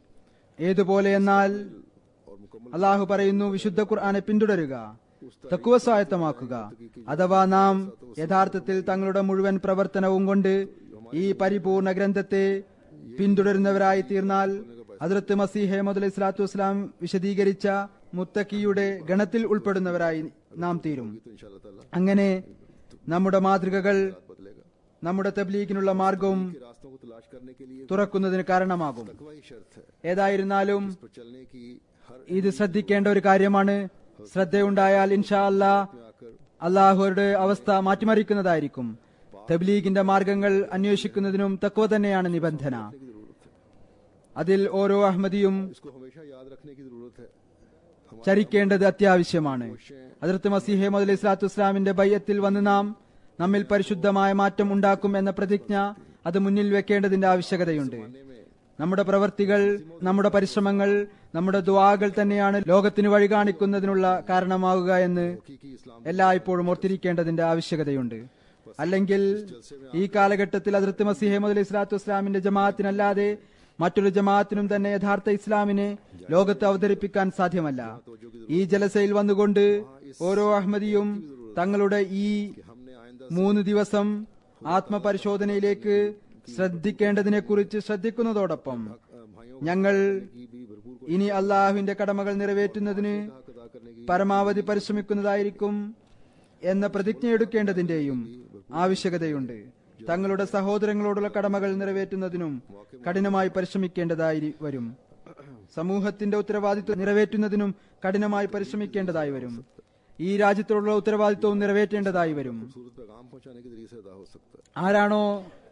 ഏതുപോലെ എന്നാൽ അള്ളാഹു പറയുന്നു വിശുദ്ധ ഖുർആനെ പിന്തുടരുക തക്കുവ സ്വായത്തമാക്കുക അഥവാ നാം യഥാർത്ഥത്തിൽ തങ്ങളുടെ മുഴുവൻ പ്രവർത്തനവും കൊണ്ട് ഈ പരിപൂർണ ഗ്രന്ഥത്തെ പിന്തുടരുന്നവരായി തീർന്നാൽ അതിർത്ത് മസീഹെ മുതൽ ഇസ്ലാത്തു വസ്സലാം വിശദീകരിച്ച മുത്തക്കിയുടെ ഗണത്തിൽ ഉൾപ്പെടുന്നവരായി നാം തീരും तो इंशाल्लाह ताला അങ്ങനെ നമ്മുടെ മാതൃകകൾ बदलेगा നമ്മുടെ തബ്ലീഗിനുള്ള മാർഗവും के रास्तों को तलाश करने के लिए തുറക്കുന്നതിന് കാരണമാകും तकवा ही शर्त है ഏതായിരുന്നാലും पर चलने की हर ഇത് ശ്രദ്ധിക്കേണ്ട ഒരു കാര്യമാണ് ശ്രദ്ധയുണ്ടായാൽ ഇൻഷാ അല്ലാ आकर അള്ളാഹുരുടെ അവസ്ഥ മാറ്റിമറിക്കുന്നതായിരിക്കും തബ്ലീഗിന്റെ മാർഗങ്ങൾ അന്വേഷിക്കുന്നതിനും തക്വ തന്നെയാണ് നിബന്ധന की जरूरत है അതിൽ ഓരോ അഹമ്മദിയും इसको हमेशा याद रखने की जरूरत है ചരിക്കേണ്ടത് അത്യാവശ്യമാണ് അതിർത്ത് മസീഹെ മുതൽ ഇസ്ലാത്തു ഇസ്ലാമിന്റെ ബയ്യത്തിൽ വന്ന് നാം നമ്മിൽ പരിശുദ്ധമായ മാറ്റം ഉണ്ടാക്കും എന്ന പ്രതിജ്ഞ അത് മുന്നിൽ വെക്കേണ്ടതിന്റെ ആവശ്യകതയുണ്ട് നമ്മുടെ പ്രവർത്തികൾ നമ്മുടെ പരിശ്രമങ്ങൾ നമ്മുടെ ദ്വാകൾ തന്നെയാണ് ലോകത്തിന് വഴി കാണിക്കുന്നതിനുള്ള കാരണമാകുക എന്ന് हकीकी इस्लाम എല്ലായ്പ്പോഴും ഓർത്തിരിക്കേണ്ടതിന്റെ ആവശ്യകതയുണ്ട് അല്ലെങ്കിൽ ഈ കാലഘട്ടത്തിൽ അതിർത്ത് മസീഹെ മുതൽ ഇസ്ലാത്തു ഇസ്ലാമിന്റെ ജമാഅത്തിനല്ലാതെ മറ്റൊരു ജമാഅത്തിനും തന്നെ യഥാർത്ഥ ഇസ്ലാമിനെ ലോകത്ത് അവതരിപ്പിക്കാൻ സാധ്യമല്ല ഈ ജലസയിൽ വന്നുകൊണ്ട് ഓരോ അഹമ്മദിയും തങ്ങളുടെ ഈ हमने आइंदा മൂന്ന് ദിവസം ആത്മപരിശോധനയിലേക്ക് ശ്രദ്ധിക്കേണ്ടതിനെ കുറിച്ച് ശ്രദ്ധിക്കുന്നതോടൊപ്പം भाइयों ഞങ്ങൾ की भी भरपूर ഇനി അള്ളാഹുവിന്റെ കടമകൾ നിറവേറ്റുന്നതിന് हक अदा करने की പരമാവധി പരിശ്രമിക്കുന്നതായിരിക്കും എന്ന പ്രതിജ്ഞയെടുക്കേണ്ടതിന്റെയും ആവശ്യകതയുണ്ട് തങ്ങളുടെ സഹോദരങ്ങളോടുള്ള കടമകൾ നിറവേറ്റുന്നതിനും കഠിനമായി പരിശ്രമിക്കേണ്ടതായി വരും സമൂഹത്തിന്റെ ഉത്തരവാദിത്വം നിറവേറ്റുന്നതിനും കഠിനമായി പരിശ്രമിക്കേണ്ടതായി വരും ഈ രാജ്യത്തോടുള്ള ഉത്തരവാദിത്വവും നിറവേറ്റേണ്ടതായി വരും सूरत पैगाम पहुंचाने के जरिए से अदा हो सकता है ആരാണോ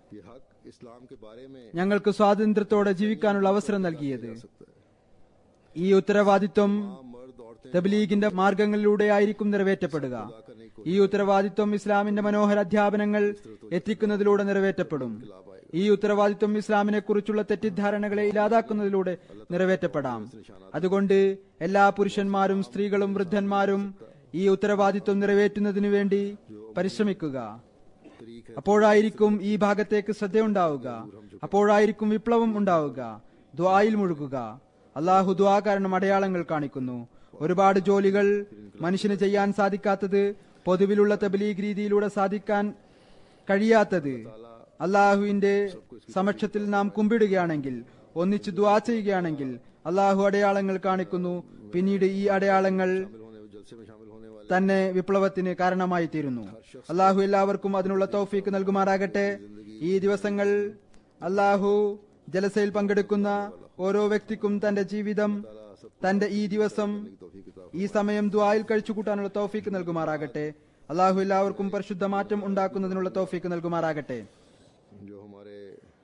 ये हक इस्लाम के बारे में ഞങ്ങൾക്ക് സ്വാതന്ത്ര്യത്തോടെ ജീവിക്കാനുള്ള അവസരം നൽകിയത് सकता है ഈ ഉത്തരവാദിത്വം हाँ, मर्द औरतें തബ്ലീഗിന്റെ മാർഗങ്ങളിലൂടെ ആയിരിക്കും നിറവേറ്റപ്പെടുക करने की ഈ ഉത്തരവാദിത്വം ഇസ്ലാമിന്റെ മനോഹര അധ്യാപനങ്ങൾ എത്തിക്കുന്നതിലൂടെ നിറവേറ്റപ്പെടും ഈ ഉത്തരവാദിത്വം ഇസ്ലാമിനെ കുറിച്ചുള്ള തെറ്റിദ്ധാരണകളെ ഇല്ലാതാക്കുന്നതിലൂടെ നിറവേറ്റപ്പെടാം അതുകൊണ്ട് എല്ലാ പുരുഷന്മാരും സ്ത്രീകളും വൃദ്ധന്മാരും ഈ ഉത്തരവാദിത്വം നിറവേറ്റുന്നതിനു വേണ്ടി പരിശ്രമിക്കുക तरीक है അപ്പോഴായിരിക്കും ഈ ഭാഗത്തേക്ക് ശ്രദ്ധയുണ്ടാവുക അപ്പോഴായിരിക്കും വിപ്ലവം ഉണ്ടാവുക ദ്വായിൽ മുഴുകുക അള്ളാഹു ദ്വാ കാരണം അടയാളങ്ങൾ കാണിക്കുന്നു ഒരുപാട് ജോലികൾ മനുഷ്യന് ചെയ്യാൻ സാധിക്കാത്തത് പൊതുവിലുള്ള തബ്ലീഗ് രീതിയിലൂടെ സാധിക്കാൻ കഴിയാത്തത് അള്ളാഹുവിന്റെ സമക്ഷത്തിൽ നാം കുമ്പിടുകയാണെങ്കിൽ ഒന്നിച്ച് ദ്വാ ചെയ്യുകയാണെങ്കിൽ അള്ളാഹു അടയാളങ്ങൾ കാണിക്കുന്നു പിന്നീട് ഈ അടയാളങ്ങൾ शामिल होने जलसे में शामिल होने वाले തന്നെ വിപ്ലവത്തിന് കാരണമായി തീരുന്നു അള്ളാഹു എല്ലാവർക്കും അതിനുള്ള തൗഫീക്ക് നൽകുമാറാകട്ടെ ഈ ദിവസങ്ങൾ അള്ളാഹു ജലസയിൽ പങ്കെടുക്കുന്ന ഓരോ വ്യക്തിക്കും തന്റെ ജീവിതം തന്റെ ഈ ദിവസം तौफीक किताब ഈ സമയം ദ്വായിൽ കഴിച്ചുകൂട്ടാനുള്ള തൗഫീക്ക് നൽകുമാറാകട്ടെ അള്ളാഹു എല്ലാവർക്കും പരിശുദ്ധ മാറ്റം ഉണ്ടാക്കുന്നതിനുള്ള തൗഫീക്ക് നൽകുമാറാകട്ടെ जो हमारे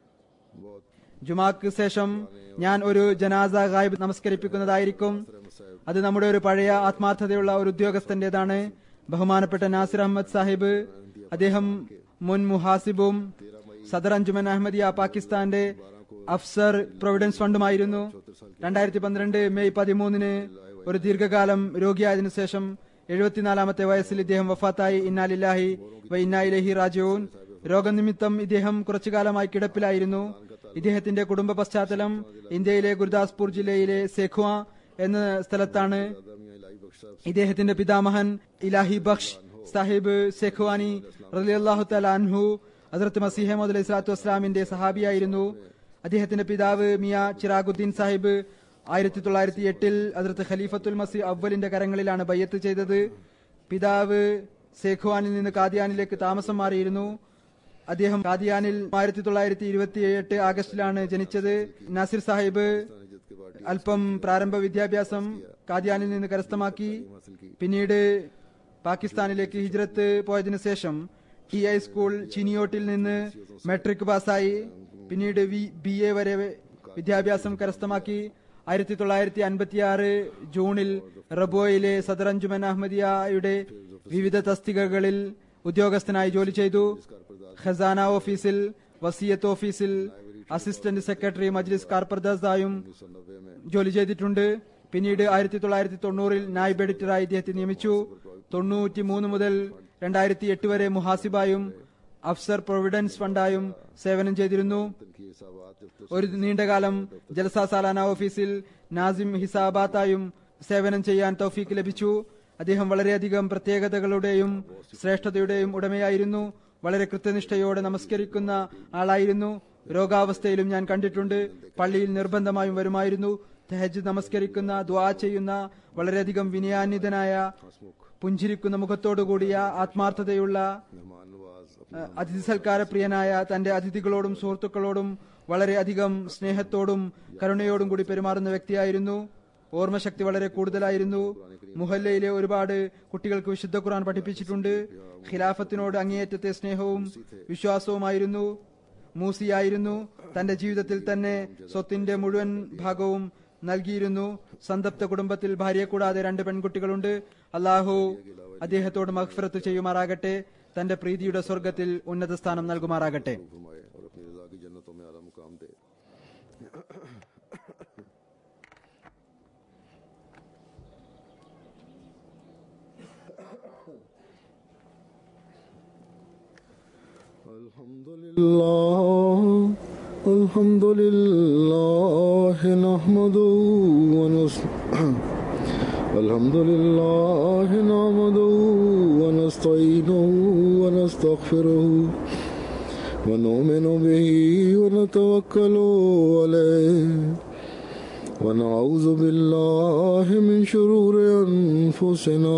बहुत ജുമാക്ക് ശേഷം ഞാൻ ഒരു ജനാസ ഗായിബ് നമസ്കരിപ്പിക്കുന്നതായിരിക്കും അത് നമ്മുടെ ഒരു പഴയ ആത്മാർത്ഥതയുള്ള ഒരു ഉദ്യോഗസ്ഥന്റേതാണ് ബഹുമാനപ്പെട്ട നാസിർ അഹമ്മദ് സാഹിബ് അദ്ദേഹം മുൻ മുഹാസിബും സദർ അഞ്ജുമൻ അഹമ്മദിയ പാകിസ്ഥാന്റെ അഫ്സർ പ്രൊവിഡൻസ് ഫണ്ടുമായിരുന്നു രണ്ടായിരത്തി പന്ത്രണ്ട് മെയ് പതിമൂന്നിന് ഒരു ദീർഘകാലം രോഗിയായതിനു ശേഷം എഴുപത്തിനാലാമത്തെ വയസ്സിൽ ഇദ്ദേഹം വഫാത്തായി ഇന്നാലില്ലാഹി വ ഇന്നായിലഹി റാജുവും രോഗനിമിത്തം ഇദ്ദേഹം കുറച്ചുകാലമായി കിടപ്പിലായിരുന്നു ഇദ്ദേഹത്തിന്റെ കുടുംബ പശ്ചാത്തലം ഇന്ത്യയിലെ ഗുരുദാസ്പൂർ ജില്ലയിലെ സെഖ്വ എന്ന സ്ഥലത്താണ് दादा मियां इलाही बख्श साहब ഇദ്ദേഹത്തിന്റെ പിതാമഹൻ ഇലാഹി ബക്ഷ് സാഹിബ് സെഖ്വാനി റലിയല്ലാഹു അൻഹു ഹസ്രത്ത് മസീഹമദ് അലൈഹി സ്വലാത്തു വസ്സലാമിന്റെ സഹാബിയായിരുന്നു അദ്ദേഹത്തിന്റെ പിതാവ് മിയ ചിറാഗുദ്ദീൻ സാഹിബ് ആയിരത്തി തൊള്ളായിരത്തി എട്ടിൽ ഹസ്രത്ത് ഖലീഫത്തുൽ മസി അവലിന്റെ കരങ്ങളിലാണ് ബയ്യത്ത് ചെയ്തത് പിതാവ് സേഖ്വാനിൽ നിന്ന് കാദിയാനിലേക്ക് താമസം മാറിയിരുന്നു അദ്ദേഹം കാദിയാനിൽ ആയിരത്തി തൊള്ളായിരത്തി ഇരുപത്തി എട്ട് ആഗസ്റ്റിലാണ് ജനിച്ചത് നാസിർ സാഹിബ് निजत के बाद അല്പം പ്രാരംഭ വിദ്യാഭ്യാസം കാദ്യാനിൽ നിന്ന് കരസ്ഥമാക്കി हासिल की പിന്നീട് പാകിസ്ഥാനിലേക്ക് ഹിജ്രത്ത് പോയതിനു ശേഷം ടി ഐ സ്കൂൾ ചിനിയോട്ടിൽ നിന്ന് മെട്രിക് പാസ്സായി പിന്നീട് ബി എ വരെ വിദ്യാഭ്യാസം കരസ്ഥമാക്കി ആയിരത്തി തൊള്ളായിരത്തി അൻപത്തിയാറ് ജൂണിൽ റബോയിലെ സദർ അഞ്ജുമൻ അഹമ്മദിയയുടെ വിവിധ തസ്തികകളിൽ ഉദ്യോഗസ്ഥനായി ജോലി ചെയ്തു ഖസാന ഓഫീസിൽ വസീയത്ത് ഓഫീസിൽ അസിസ്റ്റന്റ് സെക്രട്ടറി മജ്ലിസ് കാർപ്പർദാസായും नब्बे में ജോലി ചെയ്തിട്ടുണ്ട് പിന്നീട് ആയിരത്തി തൊള്ളായിരത്തി തൊണ്ണൂറിൽ നായിബ് എഡിറ്ററായി ഇദ്ദേഹത്തെ നിയമിച്ചു തൊണ്ണൂറ്റി മൂന്ന് മുതൽ രണ്ടായിരത്തി എട്ട് വരെ മുഹാസിബായും അഫ്സർ പ്രൊവിഡൻസ് ഫണ്ടായും സേവനം ചെയ്തിരുന്നു तनखी हिसाबात जब ഒരു നീണ്ടകാലം ജലസ സാലാന ഓഫീസിൽ നാസിം ഹിസാബാത്തായും സേവനം ചെയ്യാൻ തൗഫീക്ക് ലഭിച്ചു അദ്ദേഹം വളരെയധികം പ്രത്യേകതകളുടെയും ശ്രേഷ്ഠതയുടെയും ഉടമയായിരുന്നു വളരെ കൃത്യനിഷ്ഠയോടെ നമസ്കരിക്കുന്ന ആളായിരുന്നു രോഗാവസ്ഥയിലും ഞാൻ കണ്ടിട്ടുണ്ട് പള്ളിയിൽ നിർബന്ധമായും വരുമായിരുന്നു തെഹജ് നമസ്കരിക്കുന്ന ദ്വാ ചെയ്യുന്ന വളരെയധികം വിനയാന്വിതനായ പുഞ്ചിരിക്കുന്ന മുഖത്തോടുകൂടിയ ആത്മാർത്ഥതയുള്ള मेहमान नवाज അഹ് അതിഥി സൽക്കാര പ്രിയനായ തന്റെ അതിഥികളോടും സുഹൃത്തുക്കളോടും വളരെയധികം സ്നേഹത്തോടും കരുണയോടും കൂടി പെരുമാറുന്ന വ്യക്തിയായിരുന്നു ഓർമ്മശക്തി വളരെ കൂടുതലായിരുന്നു മുഹല്ലയിലെ ഒരുപാട് കുട്ടികൾക്ക് വിശുദ്ധ ഖുർആൻ പഠിപ്പിച്ചിട്ടുണ്ട് ഖിലാഫത്തിനോട് അങ്ങേയറ്റത്തെ സ്നേഹവും വിശ്വാസവുമായിരുന്നു മൂസിയായിരുന്നു തന്റെ ജീവിതത്തിൽ തന്നെ സ്വത്തിന്റെ മുഴുവൻ ഭാഗവും നൽകിയിരുന്നു സന്തപ്ത കുടുംബത്തിൽ ഭാര്യയെ കൂടാതെ രണ്ട് പെൺകുട്ടികളുണ്ട് അള്ളാഹു അദ്ദേഹത്തോട് മഹ്ഫറത്ത് ചെയ്യുമാറാകട്ടെ തന്റെ പ്രീതിയുടെ സ്വർഗത്തിൽ ഉന്നത സ്ഥാനം നൽകുമാറാകട്ടെ फरमाए और अपनी रजा की जन्नतों में आला मुकाम दे الحمد لله الحمد لله نحمده ونستعينه الحمد لله نعمده ونستعينه ونستغفره ونؤمن به ونتوكل عليه ونعوذ بالله من شرور أنفسنا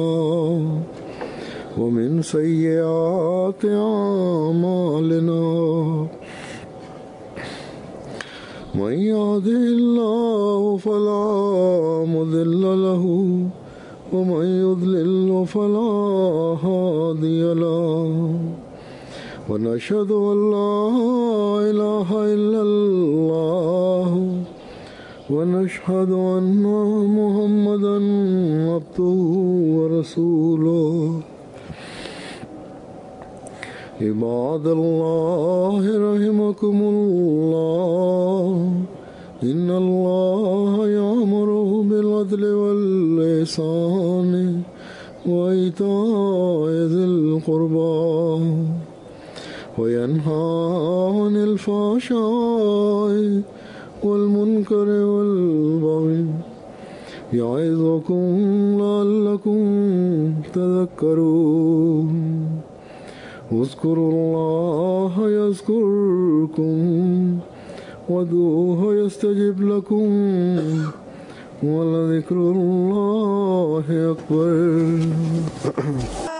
ومن سيئات أعمالنا من يهده الله فلا مضل له ومن يضلل فلا هادي له ونشهد أن لا إله إلا الله ونشهد أن محمدا عبده ورسوله عباد الله رحمكم الله إن الله يأمر بالعدل والإحسان وإيتاء ذي القربى وينهى عن الفحشاء والمنكر والبغي يعظكم لعلكم تذكرون اذكروا الله يذكركم وادعوه يستجب لكم ولذكر الله أكبر